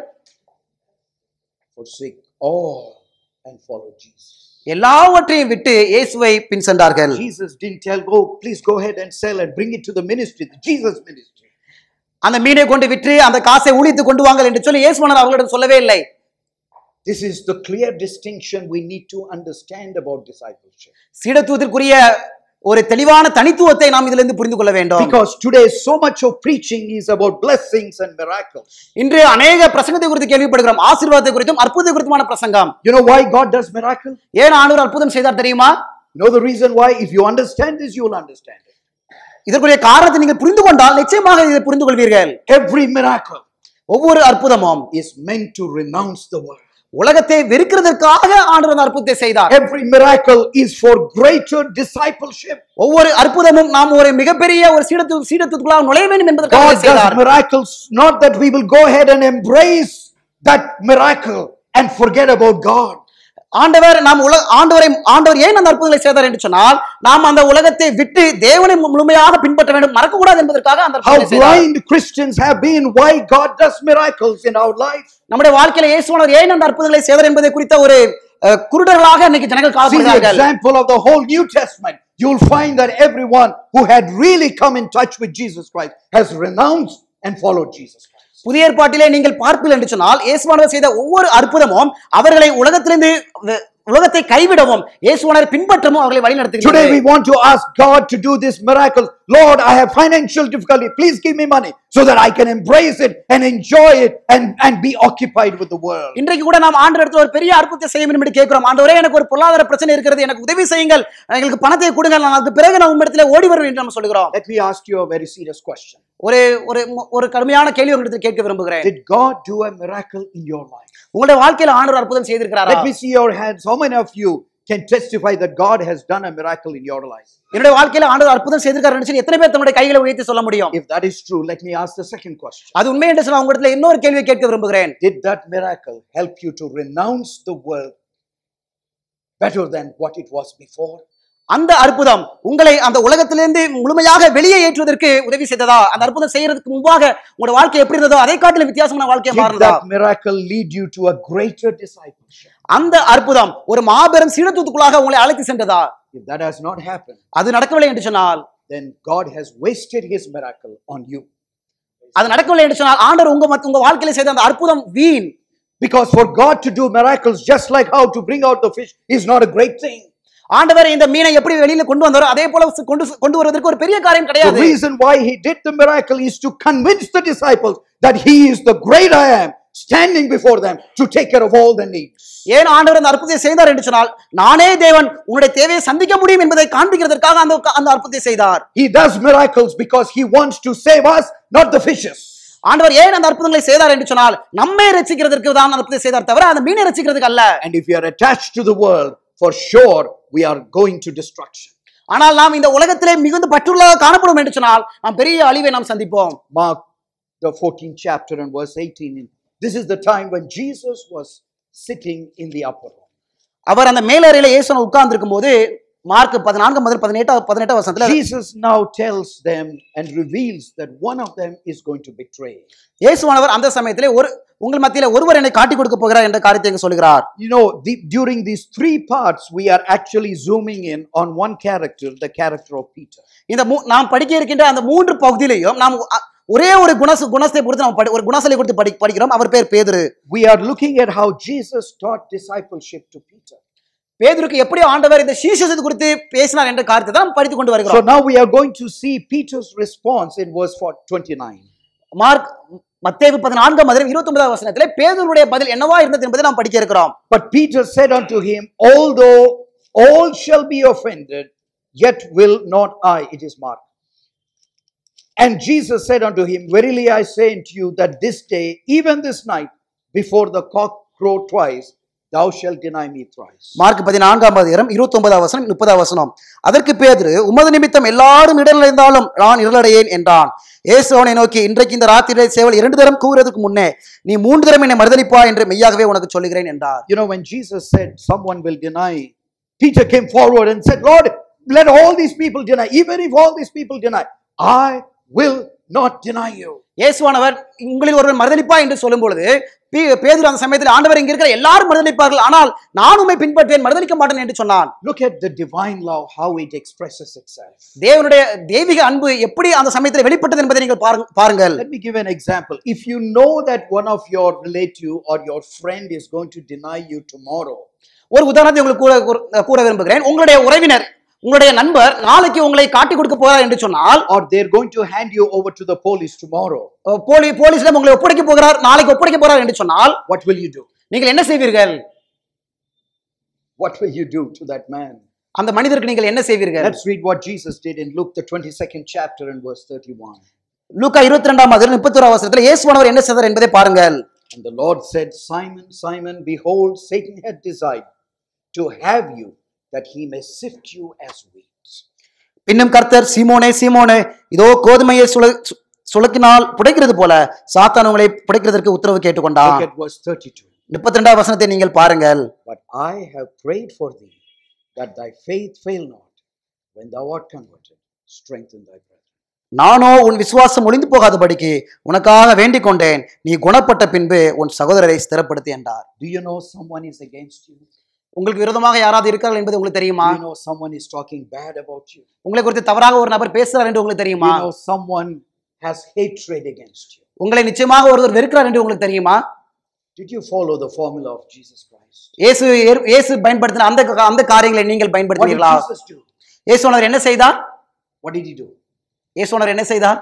Forsake all and follow Jesus. எல்லாவற்றையும் விட்டு இயேசுவை பின் சென்றார்கள் Jesus didn't tell, go, please go ahead and sell and bring it to the ministry, the Jesus ministry. அந்த மீனை கொண்டு விற்று அந்த காசை ஊழித்து கொண்டு வாங்கள் என்று சொல்லி இயேசுவானவர் அவர்களிடம் சொல்லவே இல்லை This is the clear distinction we need to understand about discipleship. சீடத்துவத்திற்குரிய ஒரு தெளிவான தனித்துவத்தை நாம் இதிலிருந்து புரிந்து கொள்ள வேண்டும் Because today so much of preaching is about blessings and miracles. இன்று அநேக பிரசங்கத்தை குறித்து கேள்விப்படுகிறோம் ஆசீர்வாதத்தை குறித்தும் அற்புதத்தை குறித்துமான பிரசங்கம் You know why God does miracle? ஏன் ஆண்டவர் அற்புதம் செய்தார் தெரியுமா You know the reason why? If you understand this, you will understand it. இதற்குரிய காரணத்தை நீங்கள் புரிந்து கொண்டால் நிச்சயமாக இதை புரிந்து கொள்வீர்கள் Every miracle ஒவ்வொரு அற்புதமும் is meant to renounce the world. உலகத்தை வெறுக்கிறதற்காக ஆண்டவர் அந்த அற்புதத்தை செய்தார் Every miracle is for greater discipleship. ஒவ்வொரு அற்புதமும் நாம் ஒரு மிகப்பெரிய ஒரு சீடத்து சீடத்துக்குள்ளாக நுழைய வேண்டும் என்பதற்காக God அதை செய்தார் does miracles not that we will go ahead and embrace that miracle and forget about God. ஆண்டவர் நாம் உலக ஆண்டவரை ஆண்டவர் ஏன் அந்த அற்புதங்களை செய்தார் என்று சொன்னால் நாம் அந்த உலகத்தை விட்டு தேவனை முழுமையாக பின்பற்ற வேண்டும் மறக்கக்கூடாது என்பதற்காக அந்த How அற்புதங்களை செய்தார். blind Christians have been, why God does miracles in our life. நம்முடைய வாழ்க்கையில இயேசுவானவர் ஏன் அந்த அற்புதங்களை செய்தார் என்பதை குறித்த ஒரு அஹ், குருடர்களாக இன்னைக்கு ஜனங்கள் See the காணப்படுகிறார்கள் example of the whole New Testament. You'll find that everyone who had really come in touch with Jesus Christ has renounced and followed Jesus Christ. புதிய ஏற்பாட்டிலே நீங்கள் பார்ப்பீர்கள் என்று சொன்னால் இயேசுவானவர் செய்த ஒவ்வொரு அற்புதமும் அவர்களை உலகத்திலிருந்து வ- உலகத்தை கைவிடவும் இயேசுவானவர் பின்பற்றவும் அவர்களை Today we வழிநடத்துகிறது want to ask God to do this miracle. Lord, I have financial difficulty. Please give me money so that I can embrace it and enjoy it and, and be occupied with the world. இன்றைக்கு கூட நாம் ஆண்டு இடத்துல ஒரு பெரிய அற்புதத்தை செய்ய வேண்டும் என்று கேட்கிறோம் ஆண்டவரே எனக்கு ஒரு பொருளாதார பிரச்சனை இருக்கிறது எனக்கு உதவி செய்யுங்கள் எங்களுக்கு பணத்தை கொடுங்க நான் அதுக்கு பிறகு நான் உங்களிடத்துல ஓடி வருவேன் என்று நம்ம சொல்லுகிறோம் Let me ask you a very serious question. ஒரு ஒரு ஒரு கடுமையான கேள்வி உங்களிடத்தில் கேட்க விரும்புகிறேன் Did God do a miracle in your life? உங்களுடைய வாழ்க்கையில ஆண்டவர் அற்புதம் செய்திருக்கிறாரா Let me see your hands. How many of you can testify that God has done a miracle in your life? என்னுடைய வாழ்க்கையில ஆண்டவர் அற்புதம் செய்திருக்காரு சொல்லி எத்தனை பேர் தன்னுடைய கைகளை உயர்த்தி சொல்ல முடியும் If that is true, let me ask the second question. அது உண்மை என்று சொன்னா உங்களிடத்துல இன்னொரு கேள்வியை கேட்க விரும்புகிறேன் Did that miracle help you to renounce the world better than what it was before? அந்த அற்புதம் உங்களை அந்த உலகத்திலிருந்து முழுமையாக வெளியே ஏற்றுவதற்கு உதவி செய்ததா அந்த அற்புதம் செய்யறதுக்கு முன்பாக உங்களோட வாழ்க்கை எப்படி இருந்ததோ அதை காட்டிலும் வித்தியாசமான வாழ்க்கையை Did மாறினதா that miracle lead you to a greater discipleship? அந்த அற்புதம் ஒரு மாபெரும் சீடத்துக்குள்ளாக உங்களை அழைத்து சென்றதா If that has not happened, அது நடக்கவில்லை என்று சொன்னால் then God has wasted his miracle on you. அது நடக்கவில்லை என்று சொன்னால் ஆண்டவர் உங்க மத்த- உங்க வாழ்க்கையில செய்த அந்த அற்புதம் வீண் Because for God to do miracles just like how to bring out the fish is not a great thing. ஆண்டவர் இந்த மீனை எப்படி வெளியில கொண்டு வந்தாரோ அதே போல கொண்டு கொண்டு வருவதற்கு ஒரு பெரிய காரியம் The கிடையாது reason why he did the miracle is to convince the disciples that he is the great I am standing before them to take care of all their needs. ஏன் ஆண்டவர் அந்த அற்புதத்தை செய்தார் என்று சொன்னால் நானே தேவன் உன்னுடைய தேவையை சந்திக்க முடியும் என்பதை காண்பிக்கிறதற்காக அந்த அந்த அற்புதத்தை செய்தார் He does miracles because he wants to save us, not the fishes. ஆண்டவர் ஏன் அந்த அற்புதங்களை செய்தார் என்று சொன்னால் நம்மை ரசிக்கிறதற்கு தான் அந்த அற்புதத்தை செய்தார் தவிர அந்த மீனை ரசிக்கிறதுக்கு அல்ல And if we are attached to the world, for sure we are going to destruction. ஆனால் நாம் இந்த உலகத்திலே மிகுந்த பற்றுள்ளதாக காணப்படும் என்று சொன்னால் நாம் பெரிய அழிவை நாம் சந்திப்போம் Mark the 14th chapter and verse 18. This is the time when Jesus was sitting in the upper room. அவர் அந்த மேலறையில இயேசுன உட்கார்ந்து இருக்கும் போது மார்க் பதினான்கு முதல் பதினெட்டாம் பதினெட்டாம் வசனத்துல Jesus now tells them and reveals that one of them is going to betray. இயேசுவானவர் அந்த சமயத்திலே ஒரு உங்கள் மத்தியில ஒருவர் என்னை காட்டி கொடுக்க போகிறார் என்ற காரியத்தை இங்கு சொல்கிறார் You know, the, during these three parts, we are actually zooming in on one character, the character of Peter. இந்த மூ- நாம் படிக்க இருக்கின்ற அந்த மூன்று பகுதியிலையும் நாம் அ- ஒரே ஒரு குணச குணத்தை பொறுத்து நாம் படி- ஒரு குணசலை கொடுத்து படி படிக்கிறோம் அவர் பேர் பேதுரு We are looking at how Jesus taught discipleship to Peter. பேதுருக்கு எப்படி ஆண்டவர் இந்த சீசத்தை குறித்து பேசினார் என்ற காரியத்தை தான் நாம் படித்துக் கொண்டு So வருகிறோம் now we are going to see Peter's response in verse 4 29. Mark மத்தேவு பதினான்காம் அதிகாரம் இருபத்தி ஒன்பதாம் வசனத்திலே பேதுருடைய பதில் என்னவா இருந்தது என்பதை நாம் படிக்க இருக்கிறோம் But Peter said unto him, Although all shall be offended, yet will not I. It is Mark. And Jesus said unto him, Verily I say unto you that this day, even this night, before the cock crow twice, thou shalt deny me thrice. Mark பதினான்காம் அதிகாரம் இருபத்தி ஒன்பதாம் வசனம் முப்பதாம் வசனம் அதற்கு பேதுரு உமது நிமித்தம் எல்லாரும் இடர்ந்தாலும் நான் இருளடையேன் என்றான் இயேசு அவனை நோக்கி இன்றைக்கு இந்த ராத்திரியிலே சேவல் இரண்டு தரம் கூறுவதற்கு முன்னே நீ மூன்று தரம் என்னை மறுதலிப்பா என்று மெய்யாகவே உனக்கு சொல்லுகிறேன் என்றார் You know, when Jesus said someone will deny, Peter came forward and said, Lord, let all these people deny. Even if all these people deny, I will not deny you. இயேசுவானவர் உங்களில் ஒருவர் மறுதலிப்பா என்று சொல்லும் பொழுது பே- பேதுரு அந்த சமயத்தில் ஆண்டவர் இங்க இருக்கிற எல்லாரும் மறுதலிப்பார்கள் ஆனால் நான் உண்மை பின்பற்றுவேன் மறுதலிக்க மாட்டேன் என்று சொன்னான் Look at the divine love, how it expresses itself. தேவனுடைய தெய்வீக அன்பு எப்படி அந்த சமயத்தில் வெளிப்பட்டது என்பதை நீங்கள் பாருங்க- பாருங்கள் Let me give an example. If you know that one of your relative or your friend is going to deny you tomorrow, ஒரு உதாரணத்தை உங்களுக்கு கூற கூற- கூற விரும்புகிறேன் உங்களுடைய உறவினர் உங்களுடைய நண்பர் நாளைக்கு உங்களை காட்டி கொடுக்க போறார் என்று சொன்னால் or they're going to hand you over to the police tomorrow, அஹ், போலி போலீஸ்ல உங்களை ஒப்படைக்க போகிறார் நாளைக்கு ஒப்படைக்க போறார் என்று சொன்னால் what will you do? நீங்கள் என்ன செய்வீர்கள் What will you do to that man? அந்த மனிதருக்கு நீங்கள் என்ன செய்வீர்கள் Let's read what Jesus did in Luke, the 22nd chapter, and verse 31. லூக்கா இருபத்தி ரெண்டாம் அதில் முப்பத்தி ஒரு அவசரத்தில் இயேசுவானவர் என்ன செய்தார் என்பதை பாருங்கள் And the Lord said, Simon, Simon, behold, Satan had desired to have you that he may sift you as wheat. பின்னும் கர்த்தர் சீமோனே சீமோனே இதோ கோதுமையை சுழ சு- சுளக்கினால் புடைக்கிறது போல சாத்தான் உங்களை புடைக்கிறதற்கு உத்தரவு கேட்டுக்கொண்டான் Look at verse 32. முப்பத்தி ரெண்டாவது வசனத்தை நீங்கள் பாருங்கள் But I have prayed for thee that thy faith fail not. When thou art converted, strengthen thy brethren. நானோ உன் விசுவாசம் ஒளிந்து போகாதபடிக்கு உனக்காக வேண்டிக் கொண்டேன் நீ குணப்பட்ட பின்பு உன் சகோதரரை ஸ்திரப்படுத்து என்றார் Do you know someone is against you? உங்களுக்கு விரோதமாக யாராவது இருக்கார்கள் என்பது உங்களுக்கு Do தெரியுமா you know someone is talking bad about you? உங்களை குறித்து தவறாக ஒரு நபர் பேசுறார் என்று உங்களுக்கு Do தெரியுமா you know someone has hatred against you? உங்களை நிச்சயமாக ஒருவர் வெறுக்கிறார் என்று உங்களுக்கு தெரியுமா Did you follow the formula of Jesus Christ? இயேசு ஏற்- இயேசு பயன்படுத்தின அந்த அந்த காரியங்களை நீங்கள் What did பயன்படுத்தினீர்களா Jesus do? இயேசுனர் என்ன செய்தார் What did he do? இயேசுனர் என்ன செய்தார்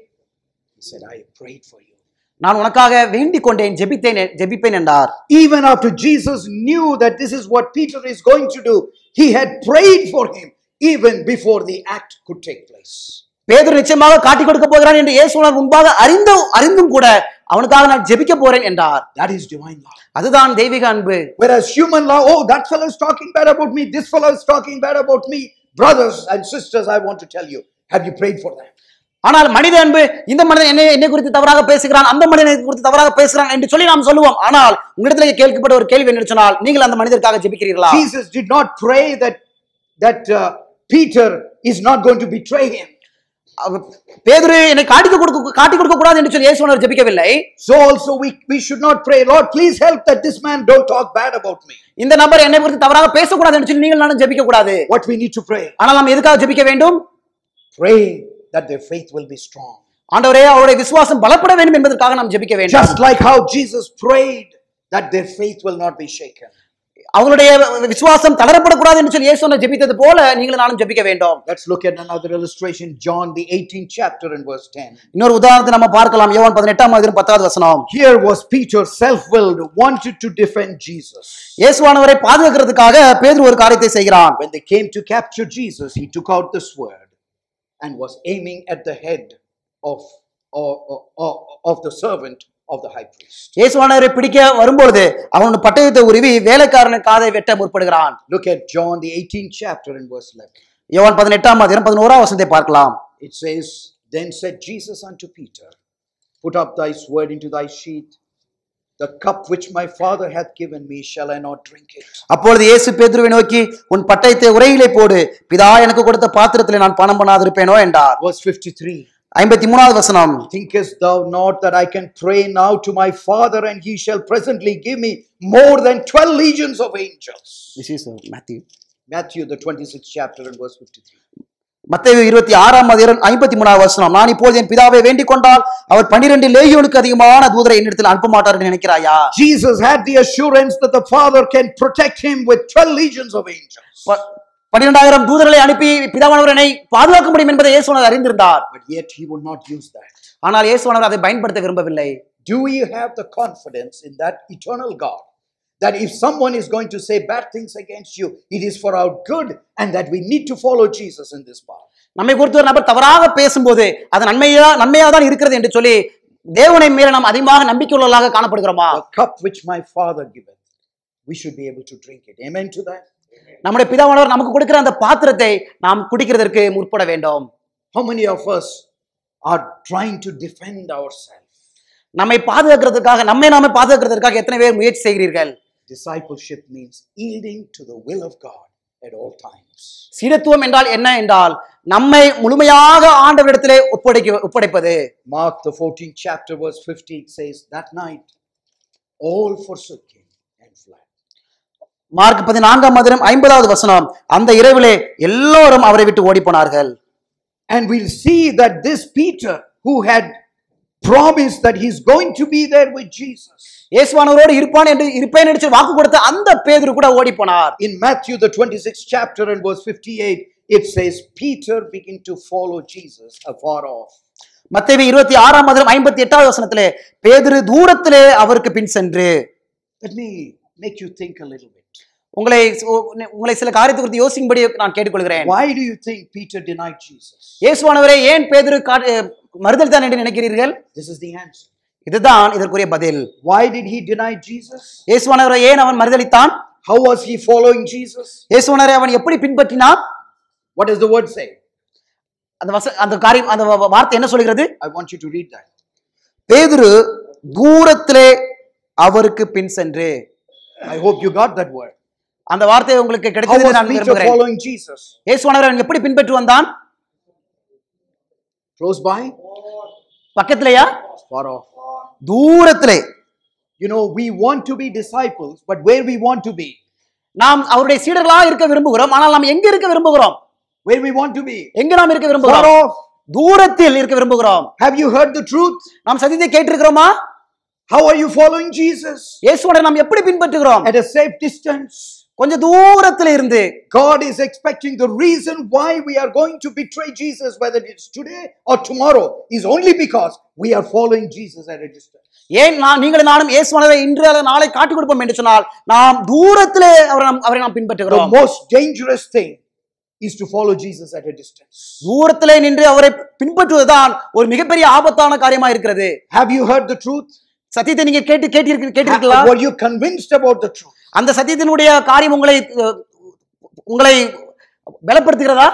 He said, I prayed for you. நான் உனக்காக வேண்டிக் கொண்டேன் ஜெபித்தேன் ஜெபிப்பேன் என்றார் Even after Jesus knew that this is what Peter is going to do, he had prayed for him even before the act could take place. பேதுரு நிச்சயமாக காட்டிக் கொடுக்க போகிறான் என்று இயேசுனர் முன்பாக அறிந்தும் அறிந்தும் கூட அவனுக்காக நான் ஜெபிக்க போறேன் என்றார் That is divine love. அதுதான் தெய்வீக அன்பு Whereas human love, oh, that fellow is talking bad about me, this fellow is talking bad about me. Brothers and sisters, I want to tell you, have you prayed for them? ஆனால் மனித அன்பு இந்த மனிதன் என்னை என்னை குறித்து தவறாக பேசுகிறான் அந்த மனிதனை குறித்து தவறாக பேசுகிறான் என்று சொல்லி நாம் சொல்லுவோம் ஆனால் உங்களிடத்தில் கேட்கப்பட்ட ஒரு கேள்வி என்ன சொன்னால் நீங்கள் அந்த மனிதருக்காக ஜெபிக்கிறீர்களா Jesus did not pray that, that uh, Peter is not going to betray him. அவ- பேதுரு என்னை காட்டிக் கொடுக்க காட்டிக் கொடுக்க கூடாது என்று சொல்லி இயேசுனர் ஜெபிக்கவில்லை So also we, we should not pray, Lord, please help that this man don't talk bad about me. இந்த நபர் என்னை குறித்து தவறாக பேசக்கூடாது என்று சொல்லி நீங்கள் நானும் ஜெபிக்க கூடாது What we need to pray? ஆனால் நாம் எதுக்காக ஜெபிக்க வேண்டும் Pray that their faith will be strong. ஆண்டவரே அவருடைய விசுவாசம் பலப்பட வேண்டும் என்பதற்காக நாம் ஜெபிக்க வேண்டும் Just like how Jesus prayed that their faith will not be shaken. அவங்களுடைய விசுவாசம் தளரப்படக்கூடாது என்று சொல்லி இயேசுனர் ஜெபித்தது போல நீங்களும் நானும் ஜெபிக்க வேண்டும் Let's look at another illustration, John, the 18th chapter and verse 10. இன்னொரு உதாரணத்தை நம்ம பார்க்கலாம் யோவான் பதினெட்டாம் அதிகாரம் பத்தாவது வசனம் Here was Peter, self willed, wanted to defend Jesus. இயேசுவானவரை பாதுகாக்கிறதுக்காக பேதுரு ஒரு காரியத்தை செய்கிறான் When they came to capture Jesus, he took out the sword and was aiming at the head of, of, of, of the servant of the high priest. இயேசுவானவரை பிடிக்க வரும்பொழுது அவன் பட்டயத்தை உருவி வேலைக்காரனுக்கு காதை வெட்ட முற்படுகிறான் Look at John, the 18th chapter and verse 11. யோவான் பதினெட்டாம் அதிகாரம் பதினோராம் வசனத்தை பார்க்கலாம் It says, Then said Jesus unto Peter, Put up thy sword into thy sheath. The cup which my Father hath given me, shall I not drink it? அப்பொழுது இயேசு பேதுருவை நோக்கி உன் பட்டயத்தை உரையிலே போடு பிதா எனக்கு கொடுத்த பாத்திரத்திலே நான் பணம் பண்ணாதிருப்பேனோ என்றார் Verse 53 ஐம்பத்தி மூணாவது வசனம் Thinkest thou not that I can pray now to my Father, and he shall presently give me more than 12 legions of angels? This is uh, Matthew. Matthew, the 26th chapter, and verse 53. மத்தேயு இருபத்தி ஆறாம் அதிகாரம் ஐம்பத்தி மூணாவது வசனம் நான் இப்பொழுது என் பிதாவை வேண்டிக் கொண்டால் அவர் பன்னிரண்டு லேகியோனுக்கு அதிகமான தூதரை என்னிடத்தில் அனுப்ப மாட்டார் என்று நினைக்கிறாயா Jesus had the assurance that the Father can protect him with 12 legions of angels. ப- பன்னிரெண்டாயிரம் தூதர்களை அனுப்பி பிதாவானவர் என்னை பாதுகாக்க முடியும் என்பதை இயேசுவானவர் அறிந்திருந்தார் But yet he would not use that. ஆனால் இயேசுவானவர் அதை பயன்படுத்த விரும்பவில்லை Do we have the confidence in that eternal God that if someone is going to say bad things against you, it is for our good and that we need to follow Jesus in this path? நம்மை குறித்து ஒரு நபர் தவறாக பேசும்போது அது நன்மையா நன்மையாக தான் இருக்கிறது என்று சொல்லி தேவனை மேல நாம் அதிகமாக நம்பிக்கையுள்ளவர்களாக காணப்படுகிறோமா The cup which my Father giveth, we should be able to drink it. Amen to that? நம்முடைய பிதாவானவர் நமக்கு கொடுக்கிற அந்த பாத்திரத்தை நாம் குடிக்கிறதற்கு முற்பட வேண்டும் How many of us are trying to defend ourselves? நம்மை பாதுகாக்கிறதுக்காக நம்மை நாமே பாதுகாக்கிறதுக்காக எத்தனை பேர் முயற்சி செய்கிறீர்கள் Discipleship means yielding to the will of God at all times. சீடத்துவம் என்றால் என்ன என்றால் நம்மை முழுமையாக ஆண்டவரிடத்திலே ஒப்படைக்க ஒப்படைப்பது Mark, the 14th chapter, verse 50 it says, That night all forsook him and fled. Mark பதினான்காம் அதிரம் ஐம்பதாவது வசனம் அந்த இரவிலே எல்லோரும் அவரை விட்டு ஓடி போனார்கள் And we'll see that this Peter, who had promised that he's going to be there with Jesus, இயேசுவானவரோடு இருப்பான் என்று இருப்பேன் என்று சொல்லி வாக்கு கொடுத்த அந்த பேதுரு கூட ஓடி போனார் in Matthew, the 26th chapter, and verse 58, it says, Peter began to follow Jesus afar off. மத்தேவி இருபத்தி ஆறாம் அதிரம் ஐம்பத்தி எட்டாவது வசனத்திலே பேதுரு தூரத்திலே அவருக்கு பின் சென்று Let me make you think a little bit. உங்களை உங்களை சில காரியத்தை குறித்து யோசிக்கும்படி நான் கேட்டுக்கொள்கிறேன் Why do you think Peter denied Jesus? இயேசுவானவரே ஏன் பேதுரு கா- அஹ் மறுதல் தான் என்று நினைக்கிறீர்கள் This is the answer. இதுதான் இதற்குரிய பதில் Why did he deny Jesus? இயேசுவானவரை ஏன் அவன் மறுதலித்தான் How was he following Jesus? இயேசுவானவரை அவன் எப்படி பின்பற்றினான் What does the word say? அந்த வச அந்த காரியம் அந்த வ- வார்த்தை என்ன சொல்கிறது I want you to read that. பேதுரு தூரத்திலே அவருக்கு பின் சென்று I hope you got that word. அந்த வார்த்தை உங்களுக்கு How கிடைத்தது was நான் Peter விரும்புகிறேன் following Jesus? இயேசுவானவர் அவன் எப்படி பின்பற்றி வந்தான் Close by? பக்கத்திலேயா Far off. தூரத்திலே You know, we want to be disciples, but where we want to be? நாம் அவருடைய சீடர்களா இருக்க விரும்புகிறோம் ஆனால் நாம் எங்க இருக்க விரும்புகிறோம் Where we want to be? எங்க நாம் இருக்க Far விரும்புகிறோம் off. தூரத்தில் இருக்க விரும்புகிறோம் Have you heard the truth? நாம் சத்தியத்தை கேட்டிருக்கிறோமா How are you following Jesus? இயேசுவோட நாம் எப்படி பின்பற்றுகிறோம் At a safe distance. கொஞ்சம் தூரத்தில் இருந்து God is expecting the reason why we are going to betray Jesus, whether it's today or tomorrow, is only because we are following Jesus at a distance. ஏன் நான் நீங்கள் நானும் இயேசுவானவரை இன்று அல்லது நாளை காட்டிக் கொடுப்போம் என்று சொன்னால் நாம் தூரத்திலே அவரை நாம் அவரை நாம் The பின்பற்றுகிறோம் most dangerous thing is to follow Jesus at a distance. தூரத்திலே நின்று அவரை பின்பற்றுவதுதான் ஒரு மிகப்பெரிய ஆபத்தான காரியமா இருக்கிறது Have you heard the truth? சத்தியத்தை நீங்க கேட்டு கேட்டிருக்க Ha- கேட்டிருக்கீங்களா Were you convinced about the truth? அந்த சத்தியத்தினுடைய காரியம் உங்களை அஹ், உங்களை பலப்படுத்துகிறதா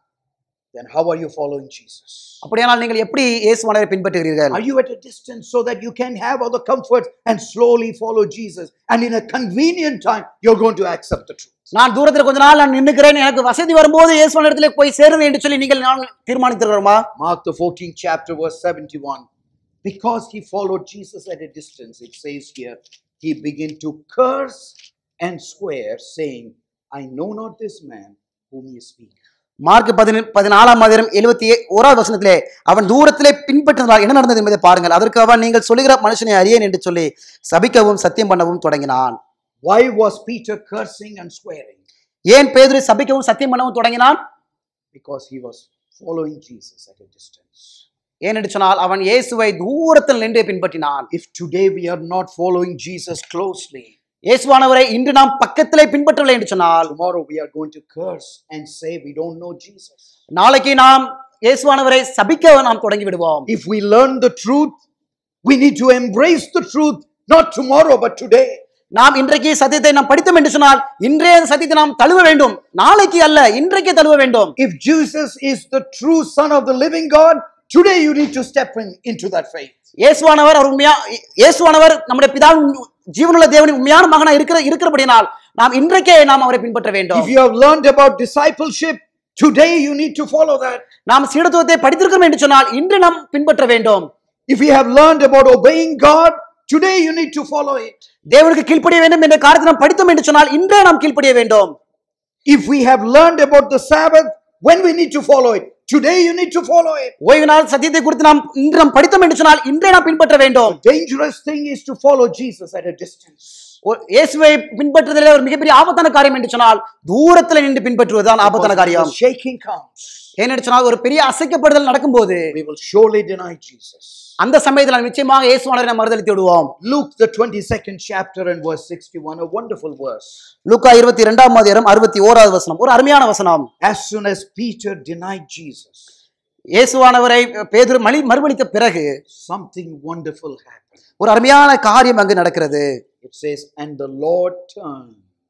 Then how are you following Jesus? அப்படியானால் நீங்கள் எப்படி இயேசுவானவரை பின்பற்றுகிறீர்கள் Are you at a distance so that you can have all the comforts and slowly follow Jesus? And in a convenient time, you're going to accept the truth. நான் தூரத்தில் கொஞ்ச நாள் நான் நின்னுக்கிறேன் எனக்கு வசதி வரும்போது இயேசுவான இடத்துல போய் சேருவேன் என்று சொல்லி நீங்கள் நான் தீர்மானித்திருக்கிறோமா Mark the 14th chapter, verse 71. Because he followed Jesus at a distance, it says here, he began to curse and swear, saying, I know not this man whom ye speak. Mark பதின பதினாலாம் அதிகாரம் எழுபத்தி ஓராவது வசனத்திலே அவன் தூரத்திலே பின்பற்றினார் என்ன நடந்தது என்பதை பாருங்கள் அதற்கு அவன் நீங்கள் சொல்லுகிற மனுஷனை அறியேன் என்று சொல்லி சபிக்கவும் சத்தியம் பண்ணவும் தொடங்கினான் Why was Peter cursing and swearing? ஏன் பேதுரு சபிக்கவும் சத்தியம் பண்ணவும் தொடங்கினான் Because he was following Jesus at a distance. ஏன் என்று சொன்னால் அவன் இயேசுவை தூரத்தில் நின்று பின்பற்றினான் If today we are not following Jesus closely, இயேசுவானவரை இன்று நாம் பக்கத்திலே பின்பற்றவில்லை என்று சொன்னால் tomorrow we are going to curse and say we don't know Jesus. நாளைக்கு நாம் இயேசுவானவரை சபிக்க நாம் தொடங்கி விடுவோம் If we learn the truth, we need to embrace the truth, not tomorrow, but today. நாம் இன்றைக்கு சத்தியத்தை நாம் படித்தோம் என்று சொன்னால் இன்றைய சத்தியத்தை நாம் தழுவ வேண்டும் நாளைக்கு அல்ல இன்றைக்கே தழுவ வேண்டும் If Jesus is the true Son of the living God, today you need to step in, into that faith. இயேசுவானவர் அவர் உண்மையா இயேசுவானவர் நம்முடைய பிதாவின் ஜீவனுள்ள தேவனின் உண்மையான மகனா இருக்கிற இருக்கிறபடினால் நாம் இன்றைக்கே நாம் அவரை பின்பற்ற வேண்டும் If you have learned about discipleship, today you need to follow that. நாம் சீடத்துவத்தை படித்திருக்கிறோம் என்று சொன்னால் இன்று நாம் பின்பற்ற வேண்டும் If you have learned about obeying God, today you need to follow it. தேவனுக்கு கீழ்ப்படிய வேண்டும் என்ற காரியத்தை நாம் படித்தோம் என்று சொன்னால் இன்றே நாம் கீழ்ப்படிய வேண்டும் If we have learned about the Sabbath, when we need to follow it, today you need to follow it. ஓய்வு நாள் சத்தியத்தை குறித்து நாம் இன்று நாம் படித்தோம் என்று சொன்னால் இன்றே நாம் பின்பற்ற வேண்டும் Dangerous thing is to follow Jesus at a distance. ஒரு- இயேசுவை பின்பற்றுவதில் ஒரு மிகப்பெரிய ஆபத்தான காரியம் என்று சொன்னால் தூரத்தில் நின்று பின்பற்றுவதுதான் ஆபத்தான Because when காரியம் the shaking comes, ஏனென்று சொன்னால் ஒரு பெரிய அசைக்கப்படுதல் நடக்கும்போது we will surely deny Jesus. அந்த சமயத்தில் நாம் நிச்சயமாக இயேசுவானவரை நாம் மறுதளித்து விடுவோம் Luke, the 22nd chapter and verse 61, a wonderful verse. லூக்கா இருபத்தி இரண்டாம் அதிகாரம் அறுபத்தி ஓராவது வசனம் ஒரு அருமையான வசனம் As soon as Peter denied Jesus, இயேசுவானவரை பேதுரு மலி மறுபளித்த பிறகு something wonderful happened. ஒரு அருமையான காரியம் அங்கு நடக்கிறது It says, And the Lord turned,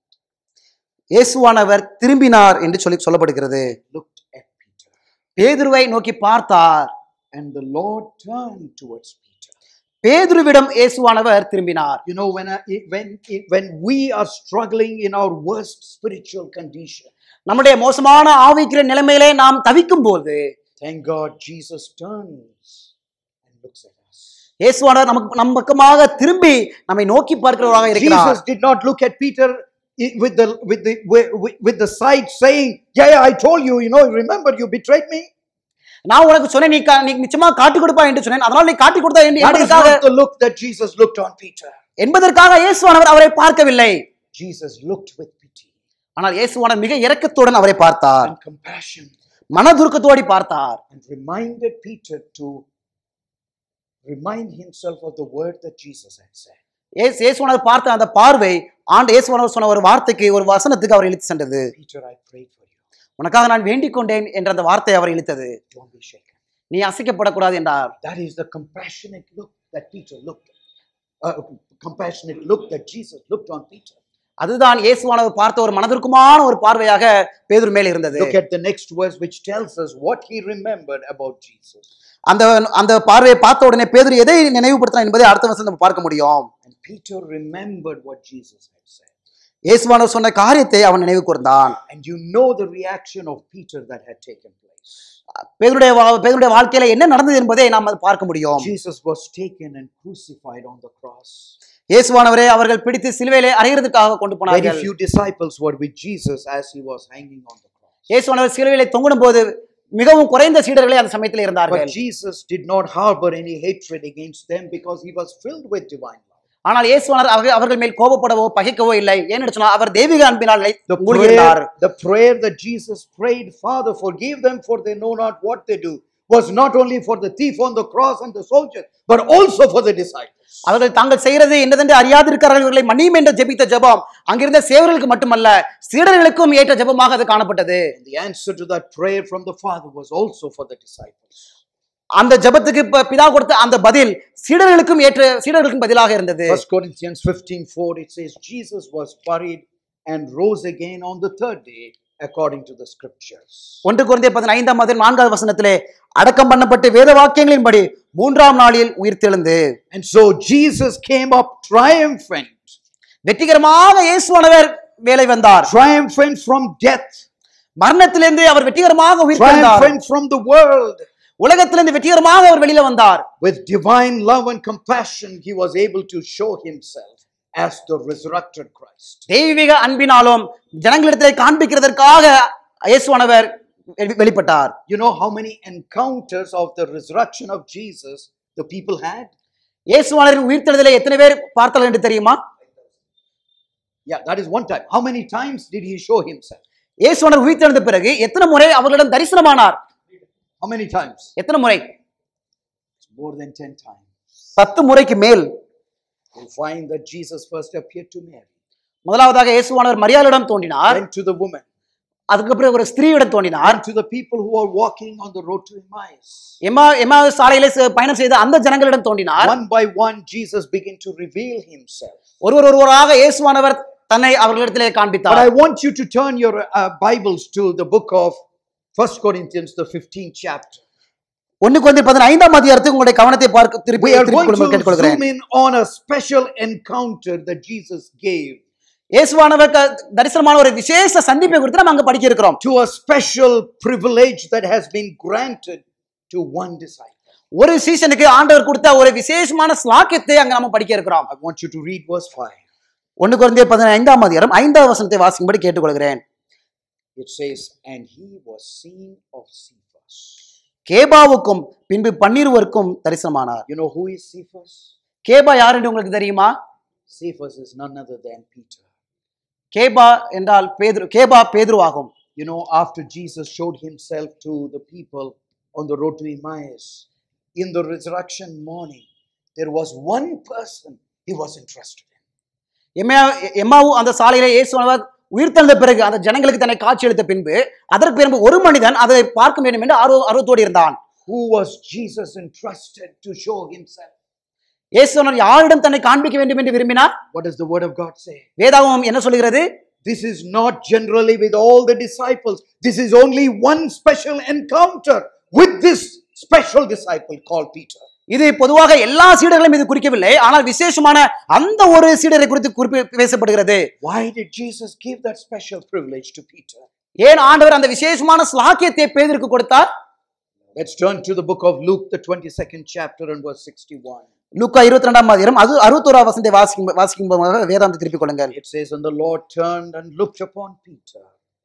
இயேசுவானவர் திரும்பினார் என்று சொல்லி சொல்லப்படுகிறது looked at Peter, பேதுருவை நோக்கி பார்த்தார் and the Lord turned towards Peter. பேதுருவிடம் இயேசுவானவர் திரும்பினார் You know, when, I, when, when we are struggling in our worst spiritual condition, நம்முடைய மோசமான ஆவிக்கிற நிலைமையிலே நாம் தவிக்கும் போது thank God Jesus turns and looks at us. இயேசுவானவர் நமக்கு நம் பக்கமாக திரும்பி நம்மை நோக்கி பார்க்கிறவராக இருக்கிறார் Jesus did not look at Peter i- with the with the with, with the sight saying, "Yeah, yeah, I told you. You know, remember you betrayed me." நான் உனக்கு சொன்னேன் நீ கா- நீ நிச்சயமா காட்டி கொடுப்பா என்று சொன்னேன் அதனால் நீ காட்டி கொடுத்தா என்று That is என்பதற்காக not the look that Jesus looked on Peter. என்பதற்காக இயேசுவானவர் அவரை பார்க்கவில்லை Jesus looked with pity ஆனால் இயேசுவானவர் மிக இரக்கத்துடன் அவரை பார்த்தார் and compassion மனதுருக்கத்தோடி பார்த்தார் and reminded Peter to remind himself of the word that Jesus had said. இயேசு இயேசுவானவர் பார்த்த அந்த பார்வை ஆண்டு இயேசுவானவர் சொன்ன ஒரு வார்த்தைக்கு ஒரு வசனத்துக்கு அவர் இழுத்து சென்றது Peter, I prayed for you. உனக்காக நான் வேண்டிக் கொண்டேன் என்ற அந்த வார்த்தை அவர் இழுத்தது Don't be shaken. நீ அசைக்கப்படக்கூடாது என்றார் That is the compassionate look that Peter looked. Uh, compassionate look that Jesus looked on Peter. அதுதான் இயேசுவானவர் பார்த்த ஒரு மனதிற்குமான ஒரு பார்வையாக பேதுரு மேல் இருந்தது Look at the next verse, which tells us what he remembered about Jesus. அந்த அந்த பார்வையை பார்த்த உடனே பேதுரு எதை நினைவுபடுத்தினார் என்பதை அடுத்த வருஷம் நம்ம பார்க்க முடியும் And Peter remembered what Jesus had said. இயேசுவானவர் சொன்ன காரியத்தை அவன் நினைவு கூர்ந்தான் And you know the reaction of Peter that had taken place. பேதுருடைய வா- பேதுருடைய வாழ்க்கையில என்ன நடந்தது என்பதை நாம் அது பார்க்க முடியும் Jesus was taken and crucified on the cross. இயேசுவானவரை அவர்கள் பிடித்து சிலுவையிலே அறையிறதுக்காக கொண்டு Very போனார்கள் few disciples were with Jesus as he was hanging on the cross. இயேசுவானவர் சிலுவையிலே தொங்கிடும் போது மிகவும் குறைந்த சீடர்களே அந்த சமயத்தில் But இருந்தார்கள் Jesus did not harbor any hatred against them because he was filled with divine love. ஆனால் இயேசுவானவர் அவர்கள் அவர்கள் மேல் கோபப்படவோ பகைக்கவோ இல்லை ஏன்னு சொன்னால் அவர் தெய்வீக அன்பினால் The மூழ்கினார் prayer, the prayer that Jesus prayed, Father, forgive them for they know not what they do, was not only for the thief on the cross and the soldier, but also for the disciples. அவர்கள் தாங்கள் செய்கிறது என்னதென்று அறியாதிருக்கிறார்கள் இவர்களை மன்னியும் என்று ஜெபித்த ஜெபம் அங்கிருந்த சேவர்களுக்கு மட்டுமல்ல சீடர்களுக்கும் ஏற்ற ஜெபமாக அது காணப்பட்டது And the answer to that prayer from the Father was also for the disciples. அந்த ஜெபத்துக்கு ப- பிதா கொடுத்த அந்த பதில் சீடர்களுக்கும் ஏற்ற சீடர்களுக்கும் பதிலாக இருந்தது 1 Corinthians 15 4, it says, Jesus was buried and rose again on the third day according to the scriptures. ஒன்று குறைந்த பதினைந்தாம் அதில் நான்காவது வசனத்திலே அடக்கம் பண்ணப்பட்டு வேத வாக்கியங்களின்படி மூன்றாம் நாளில் உயிர்த்தெழுந்து And so Jesus came up triumphant, வெற்றிகரமாக இயேசுவானவர் வேலை வந்தார் triumphant from death, மரணத்திலிருந்து அவர் வெற்றிகரமாக உயிர்த்தெழுந்தார் triumphant from the world. உலகத்திலிருந்து வெற்றிகரமாக அவர் வெளியில வந்தார் With divine love and compassion, he was able to show himself as the resurrected Christ. தெய்வீக அன்பினாலும் ஜனங்களிடத்திலே காண்பிக்கிறதற்காக இயேசுவானவர் வெளி- வெளிப்பட்டார் You know how many encounters of the resurrection of Jesus the people had? இயேசுவானவரின் உயிர்த்தெழுதலை எத்தனை பேர் பார்த்தார்கள் என்று தெரியுமா Yeah, that is one time. How many times did he show himself? இயேசுவானவர் உயிர்த்தெழுந்த பிறகு எத்தனை முறை அவர்களிடம் தரிசனமானார் How many times? எத்தனை முறை It's more than 10 times. பத்து முறைக்கு மேல் You'll find that Jesus first appeared to Mary, முதலாவதாக இயேசுவானவர் மரியாதையிடம் தோன்றினார் then to the woman, அதுக்கு பிறகு ஒரு ஸ்திரீயிடம் தோன்றினார் and to the people who are walking on the road to Emmaus. எம்மா எம்மா சாலையிலே ச- பயணம் செய்த அந்த ஜனங்களிடம் தோன்றினார் One by one, Jesus began to reveal himself. ஒருவர் ஒருவராக இயேசுவானவர் தன்னை அவர்களிடத்திலே But காண்பித்தார் I want you to turn your uh, Bibles to the book of First Corinthians, the 15th chapter. ஒண்ணுக்கு வந்து பதினைந்தாம் அதிகாரத்துக்கு உங்களுடைய கவனத்தை பார்க்க திருப்பி We are திருப்பிக் going கொள்ளும்படி to கேட்டுக்கொள்கிறேன் zoom in on a special encounter that Jesus gave இயேசுவானவர் க- தரிசனமான ஒரு விசேஷ சந்திப்பை குறித்து நம்ம அங்க படிக்க இருக்கிறோம் to a special privilege that has been granted to one disciple. ஒரு சீசனுக்கு ஆண்டவர் கொடுத்த ஒரு விசேஷமான ஸ்லாக்கியத்தை அங்க நம்ம படிக்க இருக்கிறோம் I want you to read verse 5. ஒன்று குறைந்த பதினைந்தாம் அதிகாரம் ஐந்தாவது வசனத்தை வாசிக்கும்படி கேட்டுக்கொள்கிறேன் It says, And he was seen of Cephas. கேபாவுக்கும் பின்பு பன்னிருவருக்கும் தரிசனமானார் You know who is Cephas? கேபா யார் என்று உங்களுக்கு தெரியுமா Cephas is none other than Peter. கேபா என்றால் பேதுரு கேபா பேதுருவாகும் You know, after Jesus showed himself to the people on the road to Emmaus, in the resurrection morning, there was one person he was interested in. எம்மையா எம்மாவு அந்த சாலையிலே இயேசுவானவர் உயிர்த்தெழுந்த பிறகு அந்த ஜனங்களுக்கு தன்னை காட்சி அளித்த பின்பு அதற்கு பின்பு ஒரு மனிதன் அதை பார்க்க வேண்டும் என்று ஆர்வ ஆர்வத்தோடு இருந்தான் Who was Jesus entrusted to show himself? இயேசுவானவர் யாரிடம் தன்னை காண்பிக்க வேண்டும் என்று விரும்பினார் What does the word of God say? வேதாகமம் என்ன சொல்கிறது This is not generally with all the disciples. This is only one special encounter with this special disciple called Peter. இது பொதுவாக எல்லா சீடர்களும் இது குறிக்கவில்லை ஆனால் விசேஷமான அந்த ஒரு சீடரை குறித்து குறிப்பு பேசப்படுகிறது Why did Jesus give that special privilege to Peter? ஏன் ஆண்டவர் அந்த விசேஷமான ஸ்லாக்கியத்தை பேதருக்கு கொடுத்தார் Let's turn to the book of Luke, the 22nd chapter, and verse 61. லூக்கா இருபத்தி ரெண்டாம் அதிகாரம் அது அறுபத்தோரா வசனத்தை வாசிக்கும் வாசிக்கும் வேதாந்தி திருப்பிக் கொள்ளுங்கள் It says, And the Lord turned and looked upon Peter.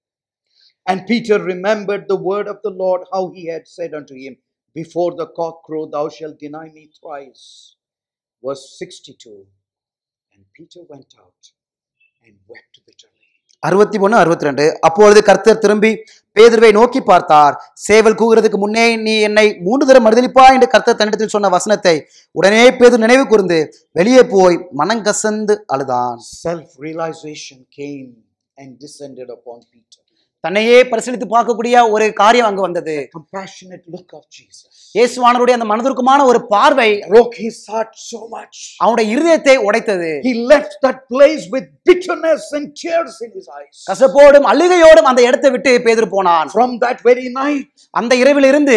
And Peter remembered the word of the Lord, how he had said unto him, Before the cock crow, thou shalt deny me thrice. Verse 62. And Peter went out and wept bitterly. அறுபத்தி ஒன்று அறுபத்தி ரெண்டு அப்பொழுது கர்த்தர் திரும்பி பேதுருவை நோக்கி பார்த்தார் சேவல் கூகிறதுக்கு முன்னே நீ என்னை மூன்று தரம் மறுதளிப்பா என்று கர்த்தர் தன்னிடத்தில் சொன்ன வசனத்தை உடனே பேதுரு நினைவு கூர்ந்து வெளியே போய் மனங்கசந்து அழுதான் Self realization came and descended upon Peter. தன்னையே பரிசீலித்து பார்க்கக்கூடிய ஒரு காரியம் அங்கு வந்தது Compassionate look of Jesus இயேசுவானவருடைய அந்த மனதிற்குமான ஒரு பார்வை broke his heart so much. அவனுடைய இருதயத்தை உடைத்தது He left that place with bitterness and tears in his eyes. கசப்போடும் அழுகையோடும் அந்த இடத்தை விட்டு பேதுரு போனான் From that very night அந்த இரவில் இருந்து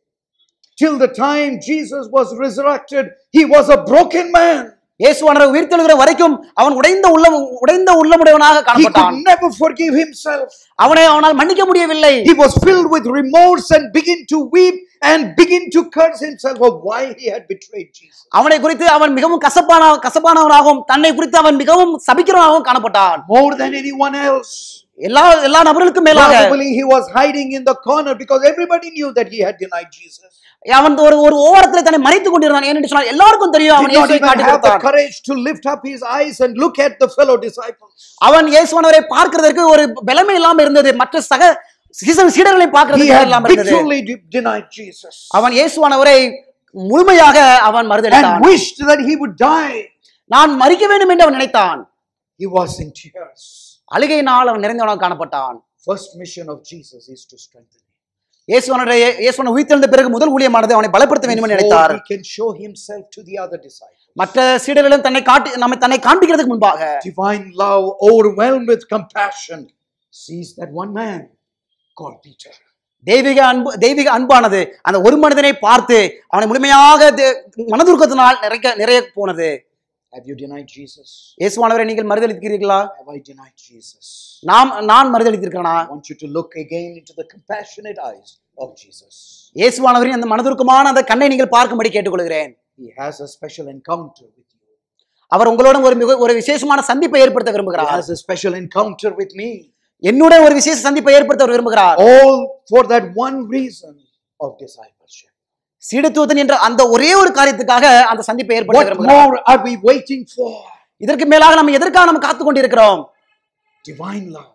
till the time Jesus was resurrected, he was a broken man. இயேசுவானவர் உயிர்த்தெழுகிற வரைக்கும் அவன் உடைந்த உள்ளம் உடைந்த உள்ளமுடையவனாக He காணப்பட்டான் could never forgive himself. அவனை அவனால் மன்னிக்க முடியவில்லை He was filled with remorse and begin to weep and begin to curse himself of why he had betrayed Jesus. அவனை குறித்து அவன் மிகவும் கசப்பான கசப்பானவனாகவும் தன்னை குறித்து அவன் மிகவும் சபிக்கிறவனாகவும் காணப்பட்டான் More than anyone else. எல்லா எல்லா நபர்களுக்கும் மேலாக Probably he was hiding in the corner because everybody knew that he had denied Jesus. அவன் ஒரு ஒரு ஓரத்தில் தன்னை மறைத்துக் கொண்டிருந்தான் ஏனென்று சொன்னால் எல்லாருக்கும் தெரியும் Did அவன் not இயேசுவை even காட்டி have the கொடுத்தான் courage to lift up his eyes and look at the fellow disciples. அவன் இயேசுவானவரை பார்க்கிறதற்கு ஒரு பலமே இல்லாம இருந்தது மற்ற சக சீச- சீடர்களை He பார்க்கிறதுக்கு had இல்லாம இருந்தது bitterly de- denied Jesus அவன் இயேசுவானவரை முழுமையாக அவன் மறுதளித்தான் and wished that he would die. நான் மறிக்க வேண்டும் என்று அவன் நினைத்தான் He was in tears. அழுகையினால் அவன் நிறைந்தவனாக காணப்பட்டான் First mission of Jesus is to strengthen him. இயேசுவனுடைய இயேசுவனை உயிர்த்தெழுந்த பிறகு முதல் ஊழியமானது அவனை பலப்படுத்த வேண்டும் என்று Before நினைத்தார் he can show himself to the other disciples. மற்ற சீடர்களும் தன்னை காட்டி நம்மை தன்னை காண்பிக்கிறதுக்கு முன்பாக Divine love, overwhelmed with compassion, sees that one man called Peter. தெய்வீக அன்பு தெய்வீக அன்பானது அந்த ஒரு மனிதனை பார்த்து அவனை முழுமையாக தே- மனதுருக்கத்தினால் நிறைய நிறைய போனது Have you denied Jesus? இயேசுவானவரை நீங்கள் மறுதளிக்கிறீர்களா Have I denied Jesus? நாம் நான் மறுதளித்திருக்கிறேனா I want you to look again into the compassionate eyes of Jesus. இயேசுவானவரின் அந்த மனதுருக்கமான அந்த கண்ணை நீங்கள் பார்க்கும்படி கேட்டுக்கொள்கிறேன் He has a special encounter with you. அவர் உங்களோட ஒரு மிக ஒரு விசேஷமான சந்திப்பை ஏற்படுத்த He விரும்புகிறார் has a special encounter with me. என்னுடைய ஒரு விசேஷ சந்திப்பை ஏற்படுத்த அவர் விரும்புகிறார் All for that one reason of discipleship. சீடத்துவத்தின் என்ற அந்த ஒரே ஒரு காரியத்துக்காக அந்த சந்திப்பை ஏற்படுத்த What விரும்புகிறார் more are we waiting for? இதற்கு மேலாக நம்ம எதற்காக நம்ம காத்து கொண்டிருக்கிறோம் Divine love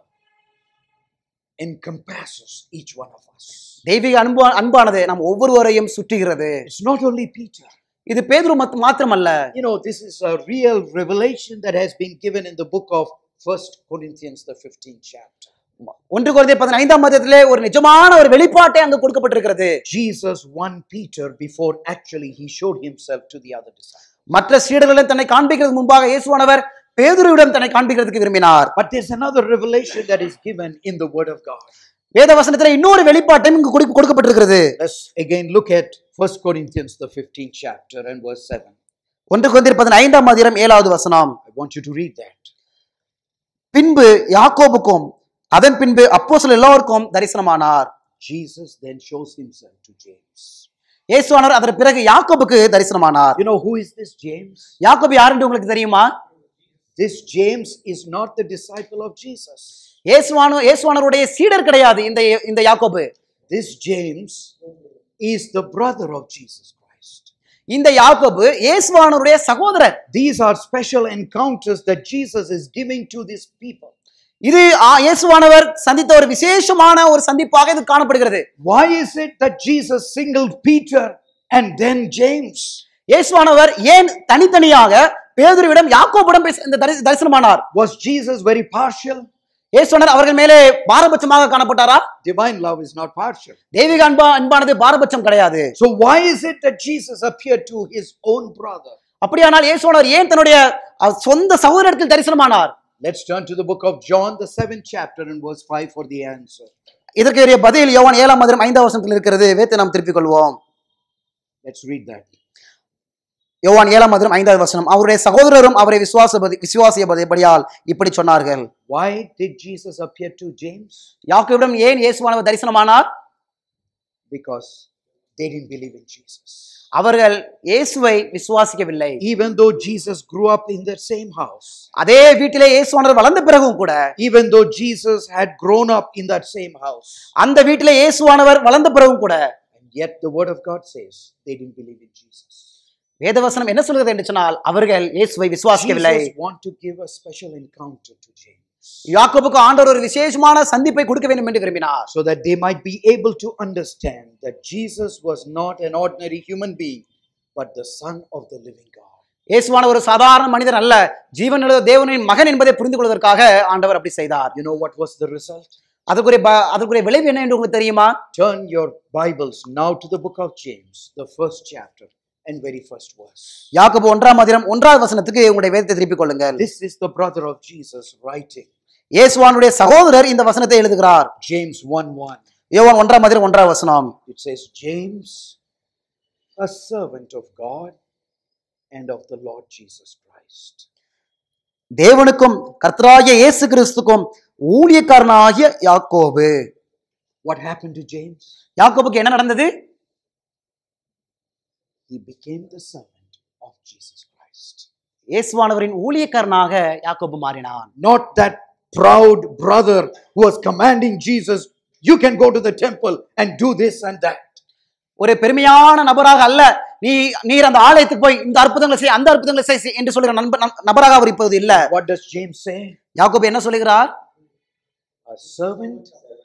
encompasses each one of us. தெய்வீக அன்பு அன்பானது நம் ஒவ்வொருவரையும் சுற்றுகிறது It's not only Peter. இது பேதுரு மத்- மாத்திரமல்ல You know, this is a real revelation that has been given in the book of First Corinthians, the 15th chapter. ஒன்று குறைந்த பதினைந்தாம் மதத்திலே ஒரு நிஜமான ஒரு வெளிப்பாட்டை அங்கு கொடுக்கப்பட்டிருக்கிறது Jesus won Peter before actually he showed himself to the other disciples. மற்ற சீடர்களும் தன்னை காண்பிக்கிறதுக்கு முன்பாக இயேசுவானவர் பேதுருவிடம் தன்னை காண்பிக்கிறதுக்கு விரும்பினார் But there's another revelation that is given in the Word of God. வேத வசனத்துல இன்னொரு வெளிப்பாட்டையும் இங்கு கொடுக்க- கொடுக்கப்பட்டிருக்கிறது Let's again look at First Corinthians, the 15th chapter, and verse 7. ஒன்று குறைந்த பதினைந்தாம் அதிகாரம் ஏழாவது வசனம் I want you to read that. பின்பு யாக்கோபுக்கும் அதன் பின்பு அப்போஸ்தலர் எல்லோருக்கும் தரிசனமானார் Jesus then shows himself to James. இயேசுவானவர் அதற்கு பிறகு யாக்கோபுக்கு தரிசனமானார் You know who is this James? யாக்கோபு யாருன்னு உங்களுக்கு தெரியுமா This James is not the disciple of Jesus. இயேசுவானு இயேசுவானவருடைய சீடர் கிடையாது இந்த இந்த யாக்கோபு This James is the brother of Jesus Christ. இந்த யாக்கோபு இயேசுவானவருடைய சகோதரர் These are special encounters that Jesus is giving to these people. இது ஆ- இயேசுவானவர் சந்தித்த ஒரு விசேஷமான ஒரு சந்திப்பாக இது காணப்படுகிறது Why is it that Jesus singled Peter and then James? இயேசுவானவர் ஏன் தனித்தனியாக பேதுருவிடம் யாக்கோபிடம் பேச- இந்த தரி- தரிசனமானார் Was Jesus very partial? இயேசுவானவர் அவர்கள் மேலே பாரபட்சமாக காணப்பட்டாரா Divine love is not partial. தெய்வீக அன்பா அன்பானது பாரபட்சம் கிடையாது So, why is it that Jesus appeared to his own brother? அப்படியானால் இயேசுவானவர் ஏன் தன்னுடைய அஹ், சொந்த சகோதரத்தில் தரிசனமானார் Let's turn to the book of John, the seventh chapter, and verse 5 for the answer. இதற்கு உரிய பதில் யோவான் ஏழாம் அதிகாரம் ஐந்தாம் வசனத்தில் இருக்கிறது வேத்து நாம் திருப்பிக் கொள்வோம் Let's read that. யோவான் ஏழாம் அதிகாரம் ஐந்தாவது வசனம் அவருடைய சகோதரரும் அவரை விசுவாச விசுவாசியபடியால் இப்படி சொன்னார்கள் Why did Jesus appear to James? யாக்கோபிடம் ஏன் இயேசுவானவர் தரிசனமானார் Because they didn't believe in Jesus. அவர்கள் இயேசுவை விசுவாசிக்கவில்லை Even though Jesus grew up in the same house, அதே வீட்டிலே இயேசுவானவர் வளர்ந்த பிறகும் கூட even though Jesus had grown up in that same house, அந்த வீட்டிலே இயேசுவானவர் வளர்ந்த பிறகும் கூட and yet the word of God says they didn't believe in Jesus. வேதவசனம் என்ன சொல்கிறது என்று சொன்னால் அவர்கள் இயேசுவை விசுவாசிக்கவில்லை Jesus want to give a special encounter to James யாக்கோபுக்கு ஆண்டவர் ஒரு விசேஷமான சந்திப்பை கொடுக்க வேண்டும் என்று விரும்பினார் so that they might be able to understand that Jesus was not an ordinary human being, but the Son of the living God. இயேசுவான ஒரு சாதாரண மனிதர் அல்ல ஜீவனுள்ள தேவனின் மகன் என்பதை புரிந்து கொள்வதற்காக ஆண்டவர் அப்படி செய்தார் You know what was the result? அதற்குரிய ப- அதற்குரிய விளைவு என்ன என்று உங்களுக்கு தெரியுமா Turn your Bibles now to the book of James, the first chapter and very first verse. யாக்கோபு ஒன்றாம் அதிரம் ஒன்றாவது வசனத்துக்கு உங்களுடைய வேதத்தை திருப்பிக் கொள்ளுங்கள் This is the brother of Jesus writing. இயேசுவானுடைய சகோதரர் இந்த வசனத்தை எழுதுகிறார் James 1 1. யோவான் ஒன்றாம் அதிரம் ஒன்றாம் வசனம் It says, James, a servant of God and of the Lord Jesus Christ. தேவனுக்கும் கர்த்தராகிய இயேசு கிறிஸ்துக்கும் ஊழியக்காரனாகிய யாக்கோபு What happened to James? யாக்கோபுக்கு என்ன நடந்தது He became the servant of Jesus Christ. இயேசுவானவரின் ஊழியக்காரனாக யாக்கோபு மாறினான் Not that proud brother who was commanding Jesus, you can go to the temple and do this and that. ஒரு பெருமையான நபராக அல்ல நீ நீர் அந்த ஆலயத்துக்கு போய் இந்த அற்புதங்களை செய் அந்த அற்புதங்களை செய் செய் என்று சொல்லுகிற நண்ப நம்- நபராக அவர் இப்போது இல்ல What does James say? யாக்கோபு என்ன சொல்லுகிறார் A servant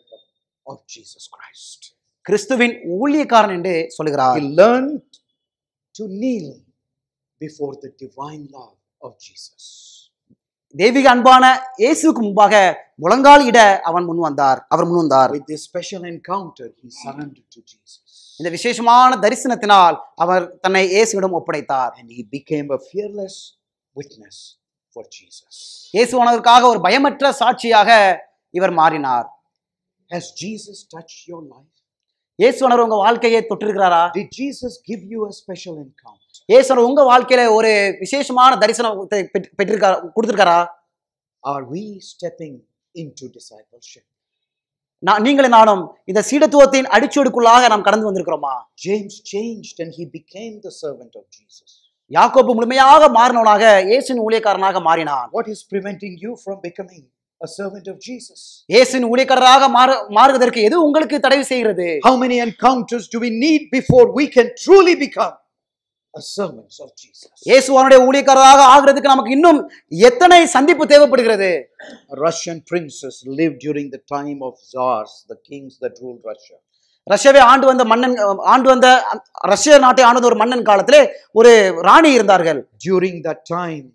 of Jesus Christ. கிறிஸ்துவின் ஊழியக்காரன் என்று சொல்லுகிறார் He learned to kneel before the divine love of Jesus. தெய்வீக அன்பான இயேசுவுக்கு முன்பாக முழங்கால் இட அவன் முன் வந்தார் அவர் முன் வந்தார் With this special encounter, he surrendered to Jesus. இந்த விசேஷமான தரிசனத்தினால் அவர் தன்னை இயேசுவிடம் ஒப்படைத்தார் And he became a fearless witness for Jesus. இயேசுவானவருக்காக ஒரு பயமற்ற சாட்சியாக இவர் மாறினார் Has Jesus touched your life? இயேசுவானவர் உங்க வாழ்க்கையை தொட்டிருக்கிறாரா Did Jesus give you a special encounter? இயேசுவானவர் உங்க வாழ்க்கையில ஒரு விசேஷமான தரிசனத்தை பெற்று- பெற்றிருக்காரா கொடுத்திருக்காரா Are we stepping into discipleship? நான் நீங்களும் நானும் இந்த சீடத்துவத்தின் அடிச்சோடுக்குள்ளாக நாம் கடந்து வந்திருக்கிறோமா James changed and he became the servant of Jesus. யாக்கோபு முழுமையாக மாறினவனாக இயேசுவின் ஊழியக்காரனாக மாறினான் What is preventing you from becoming a servant of Jesus? இயேசுவின் ஊழியக்காரராக மாற மாறுவதற்கு எது உங்களுக்கு தடை செய்கிறது How many encounters do we need before we can truly become a servant of Jesus? இயேசுவானுடைய ஊழியக்காரராக ஆகிறதுக்கு நமக்கு இன்னும் எத்தனை சந்திப்பு தேவைப்படுகிறது A Russian princess lived during the time of czars, the kings that ruled Russia. ரஷ்யாவை ஆண்டு வந்த மன்னன் ஆண்டு வந்த அந்த ரஷ்ய நாட்டை ஆண்டு வந்த ஒரு மன்னன் காலத்திலே ஒரு ராணி இருந்தார்கள் During that time,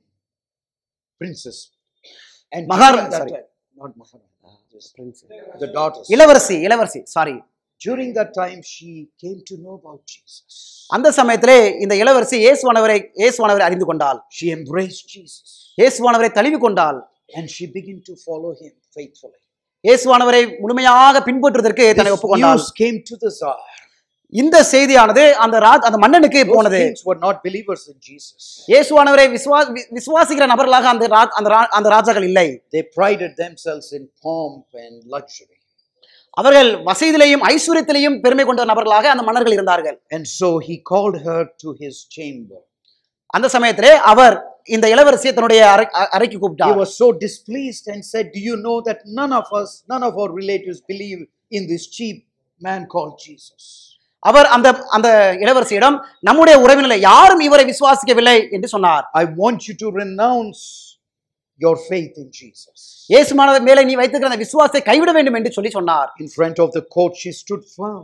princess and Maharani, during that sorry. time- not Maharani, just the daughters. இளவரசி இளவரசி sorry During that time, she came to know about Jesus. அந்த சமயத்திலே இந்த இளவரசி இயேசுவானவரை இயேசுவானவரை அறிந்து கொண்டாள் She embraced Jesus இயேசுவானவரை தழுவி கொண்டாள் and she began to follow him faithfully. இயேசுவானவரை முழுமையாக பின்பற்றுவதற்கு தன்னை This ஒப்புக்கொண்டாள் news came to the czar. இந்த செய்தியானது அந்த ராஜ் அந்த மன்னனுக்கு Those போனது kings were not believers in Jesus. இயேசுவானவரை விசுவா வி- விசுவாசிக்கிற நபர்களாக அந்த ரா- அந்த ரா- அந்த ராஜாக்கள் இல்லை They prided themselves in pomp and luxury. அவர்கள் வசதியிலையும் ஐஸ்வர்யத்திலையும் பெருமை கொண்ட நபர்களாக அந்த மன்னர்கள் இருந்தார்கள் And so he called her to his chamber. அந்த சமயத்திலே அவர் இந்த இளவரசியை தன்னுடைய அறை- அ- அறைக்கு He கூப்பிட்டார் was so displeased and said, Do you know that none of us, none of our relatives believe in this cheap man called Jesus? அவர் அந்த அந்த இளவரசியிடம் நம்முடைய உறவினர்களை யாரும் இவரை விசுவாசிக்கவில்லை என்று சொன்னார் I want you to renounce your faith in Jesus. இயேசுமானவர் மேலே நீ வைத்திருக்கிற அந்த விசுவாசத்தை கைவிட வேண்டும் என்று சொல்லி சொன்னார் In front of the court, she stood firm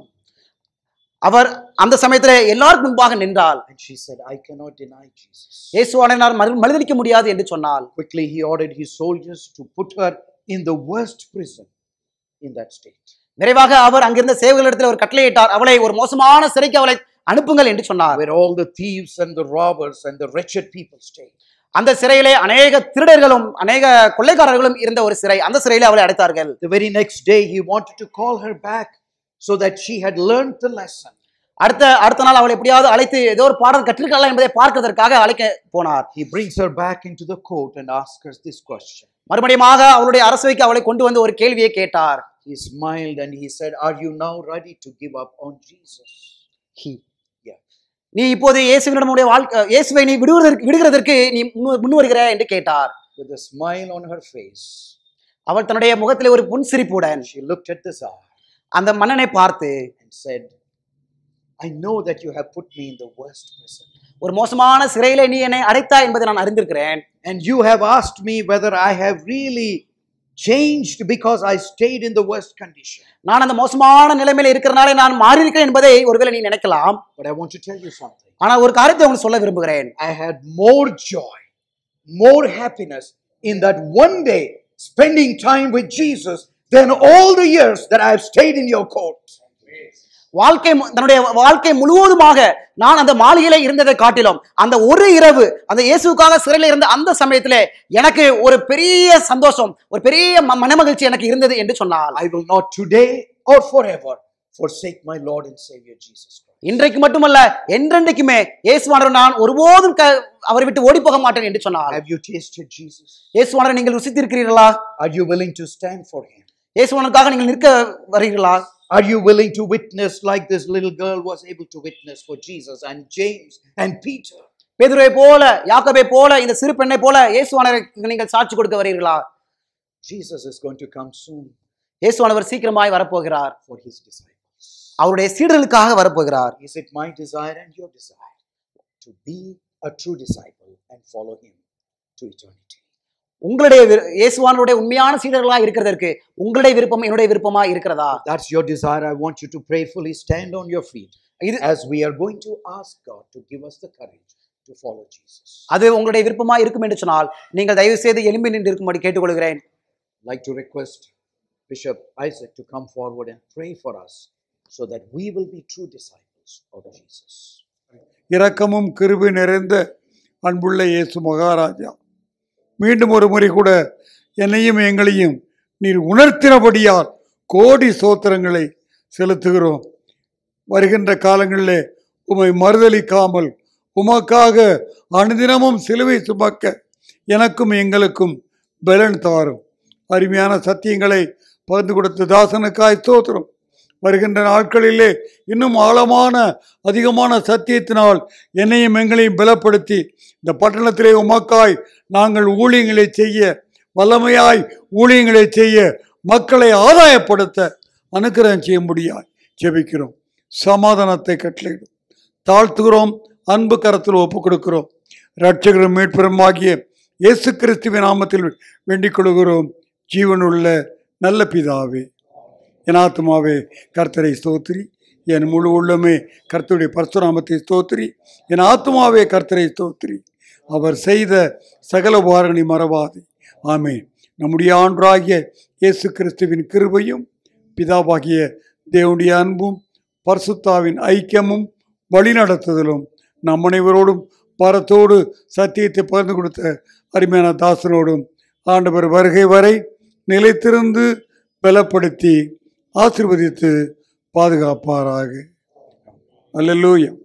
அவர் அந்த சமயத்திலே எல்லாருக்கும் முன்பாக நின்றால் and she said, I cannot deny Jesus. இயேசுவானால் மறு மறுதளிக்க முடியாது என்று சொன்னால் Quickly, he ordered his soldiers to put her in the worst prison in that state. விரைவாக அவர் அங்கிருந்த சேவர்களிடத்தில் ஒரு கட்டளையிட்டார் அவளை ஒரு மோசமான சிறைக்கு அவளை அனுப்புங்கள் என்று சொன்னார் where all the thieves and the robbers and the wretched people stayed. அந்த சிறையிலே அநேக திருடர்களும் அநேக கொள்ளைக்காரர்களும் இருந்த ஒரு சிறை அந்த சிறையிலே அவளை அடைத்தார்கள் The very next day, he wanted to call her back so that she had learned the lesson. அடுத்த அடுத்த நாள் அவளை எப்படியாவது அழைத்து ஏதோ ஒரு பாடல் கற்றிருக்கலாம் என்பதை பார்க்கிறதற்காக அழைக்க போனார் He brings her back into the court and asks her this question. மறுபடியுமாக அவளுடைய அரசவைக்கு அவளை கொண்டு வந்து ஒரு கேள்வியை கேட்டார் He smiled and he said, Are you now ready to give up on Jesus? Yeah. நீ இப்போது இயேசுவினுடைய வாழ்க்கை இயேசுவை நீ விடுவதற்கு விடுகிறதற்கு நீ முன்னு- முன் வருகிற என்று கேட்டார் With a smile on her face, அவள் தன்னுடைய முகத்திலே ஒரு புன்சிரிப்புடன் she looked at the Tsar அந்த மன்னனை பார்த்து and said, I know that you have put me in the worst prison. ஒரு மோசமான சிறையிலே நீ என்னை அடைத்தாய் என்பதை நான் அறிந்திருக்கிறேன் And you have asked me whether I have really changed because I stayed in the worst condition. நான் அந்த மோசமான நிலைமையில இருக்கிறனாலே நான் மாறியிருக்கிறேன் என்பதை ஒருவேளை நீ நினைக்கலாம் But I want to tell you something. ஆனால் ஒரு காரியத்தை உங்களுக்கு சொல்ல விரும்புகிறேன் I had more joy, more happiness in that one day spending time with Jesus than all the years that I have stayed in your court. வாழ்க்கை மு- தன்னுடைய வாழ்க்கை முழுவதுமாக நான் அந்த மாளிகையில இருந்ததை காட்டிலும் அந்த ஒரு இரவு அந்த இயேசுக்காக சிறையில் இருந்த அந்த சமயத்திலே எனக்கு ஒரு பெரிய சந்தோஷம் ஒரு பெரிய ம- மனமகிழ்ச்சி எனக்கு இருந்தது என்று சொன்னால் I will not today or forever forsake my Lord and Savior Jesus Christ. இன்றைக்கு மட்டுமல்ல என்றென்றைக்குமே இயேசுவானவர் நான் ஒருபோதும் க- அவரை விட்டு ஓடி போக மாட்டேன் என்று சொன்னார் Have you tasted Jesus? இயேசுவானவரை நீங்கள் ருசித்திருக்கிறீர்களா Are you willing to stand for him? இயேசுவானவருக்காக நீங்கள் நிற்க வருகிறீர்களா Are you willing to witness like this little girl was able to witness for Jesus and James and Peter? பேதுருவை போல யாக்கோபை போல இந்த சிறு பெண்ணை போல இயேசுவானவருக்கு நீங்கள் சாட்சி கொடுக்க வருகிறீர்களா Jesus is going to come soon இயேசுவானவர் சீக்கிரமாய் வரப்போகிறார் for his disciples. அவருடைய சீடர்களுக்காக வரப்போகிறார் Is it my desire and your desire to be a true disciple and follow him to eternity? உங்களுடைய விரு- இயேசுவானவருடைய உண்மையான சீடர்களா இருக்கிறதற்கு உங்களுடைய விருப்பம் என்னுடைய விருப்பமா இருக்கிறதா If that's your desire. I want you to prayerfully stand on your feet இது as we are going to ask God to give us the courage to follow Jesus. அது உங்களுடைய விருப்பமா இருக்கும் என்று சொன்னால் நீங்கள் தயவு செய்து எலும்பி நின்று இருக்கும்படி கேட்டுக்கொள்கிறேன் I'd like to request Bishop Isaac to come forward and pray for us so that we will be true disciples of Jesus. இரக்கமும் கிருபை நிறைந்த அன்புள்ள இயேசு மகாராஜா மீண்டும் ஒரு முறை கூட என்னையும் எங்களையும் நீர் உணர்த்தினபடியால் கோடி சோத்திரங்களை செலுத்துகிறோம் வருகின்ற காலங்களிலே உமை மறுதலிக்காமல் உமக்காக அனுதினமும் சிலுவை சுமக்க எனக்கும் எங்களுக்கும் பலன் தாரும் அருமையான சத்தியங்களை பகிர்ந்து கொடுத்த தாசனுக்காய் ஸ்தோத்திரம் வருகின்ற நாட்களிலே இன்னும் ஆழமான அதிகமான சத்தியத்தினால் என்னையும் எங்களையும் பலப்படுத்தி இந்த பட்டணத்திலே உமக்காய் நாங்கள் ஊழியங்களை செய்ய வல்லமையாய் ஊழியங்களை செய்ய மக்களை ஆதாயப்படுத்த அனுக்கிரகம் செய்ய முடியாய் ஜெபிக்கிறோம் சமாதானத்தை கட்டளையிடும் தாழ்த்துகிறோம் அன்பு கரத்தில் ஒப்புக் கொடுக்கிறோம் இரட்சகரும் மீட்பெரும் ஆகிய இயேசு கிறிஸ்துவின் நாமத்தில் வேண்டிக் கொள்கிறோம் ஜீவனுள்ள நல்ல பிதாவே என் ஆத்துமாவே கர்த்தரை ஸ்தோத்திரி என் முழு உள்ளமே கர்த்தருடைய பரசுராமத்தை ஸ்தோத்திரி என் ஆத்துமாவே கர்த்தரை ஸ்தோத்திரி அவர் செய்த சகல உபகாரங்களை மறவாது ஆமென் நம்முடைய ஆண்டாகிய இயேசு கிறிஸ்துவின் கிருபையும் பிதாவாகிய தேவனுடைய அன்பும் பரிசுத்தாவின் ஐக்கியமும் வழிநடத்துதலும் நம் அனைவரோடும் பரத்தோடு சத்தியத்தை பகிர்ந்து கொடுத்த அருமையான தாசனோடும் ஆண்டவர் வருகை வரை நிலைத்திருந்து பலப்படுத்தி ஆசீர்வதித்து பாதுகாப்பாராக அல்லேலூயா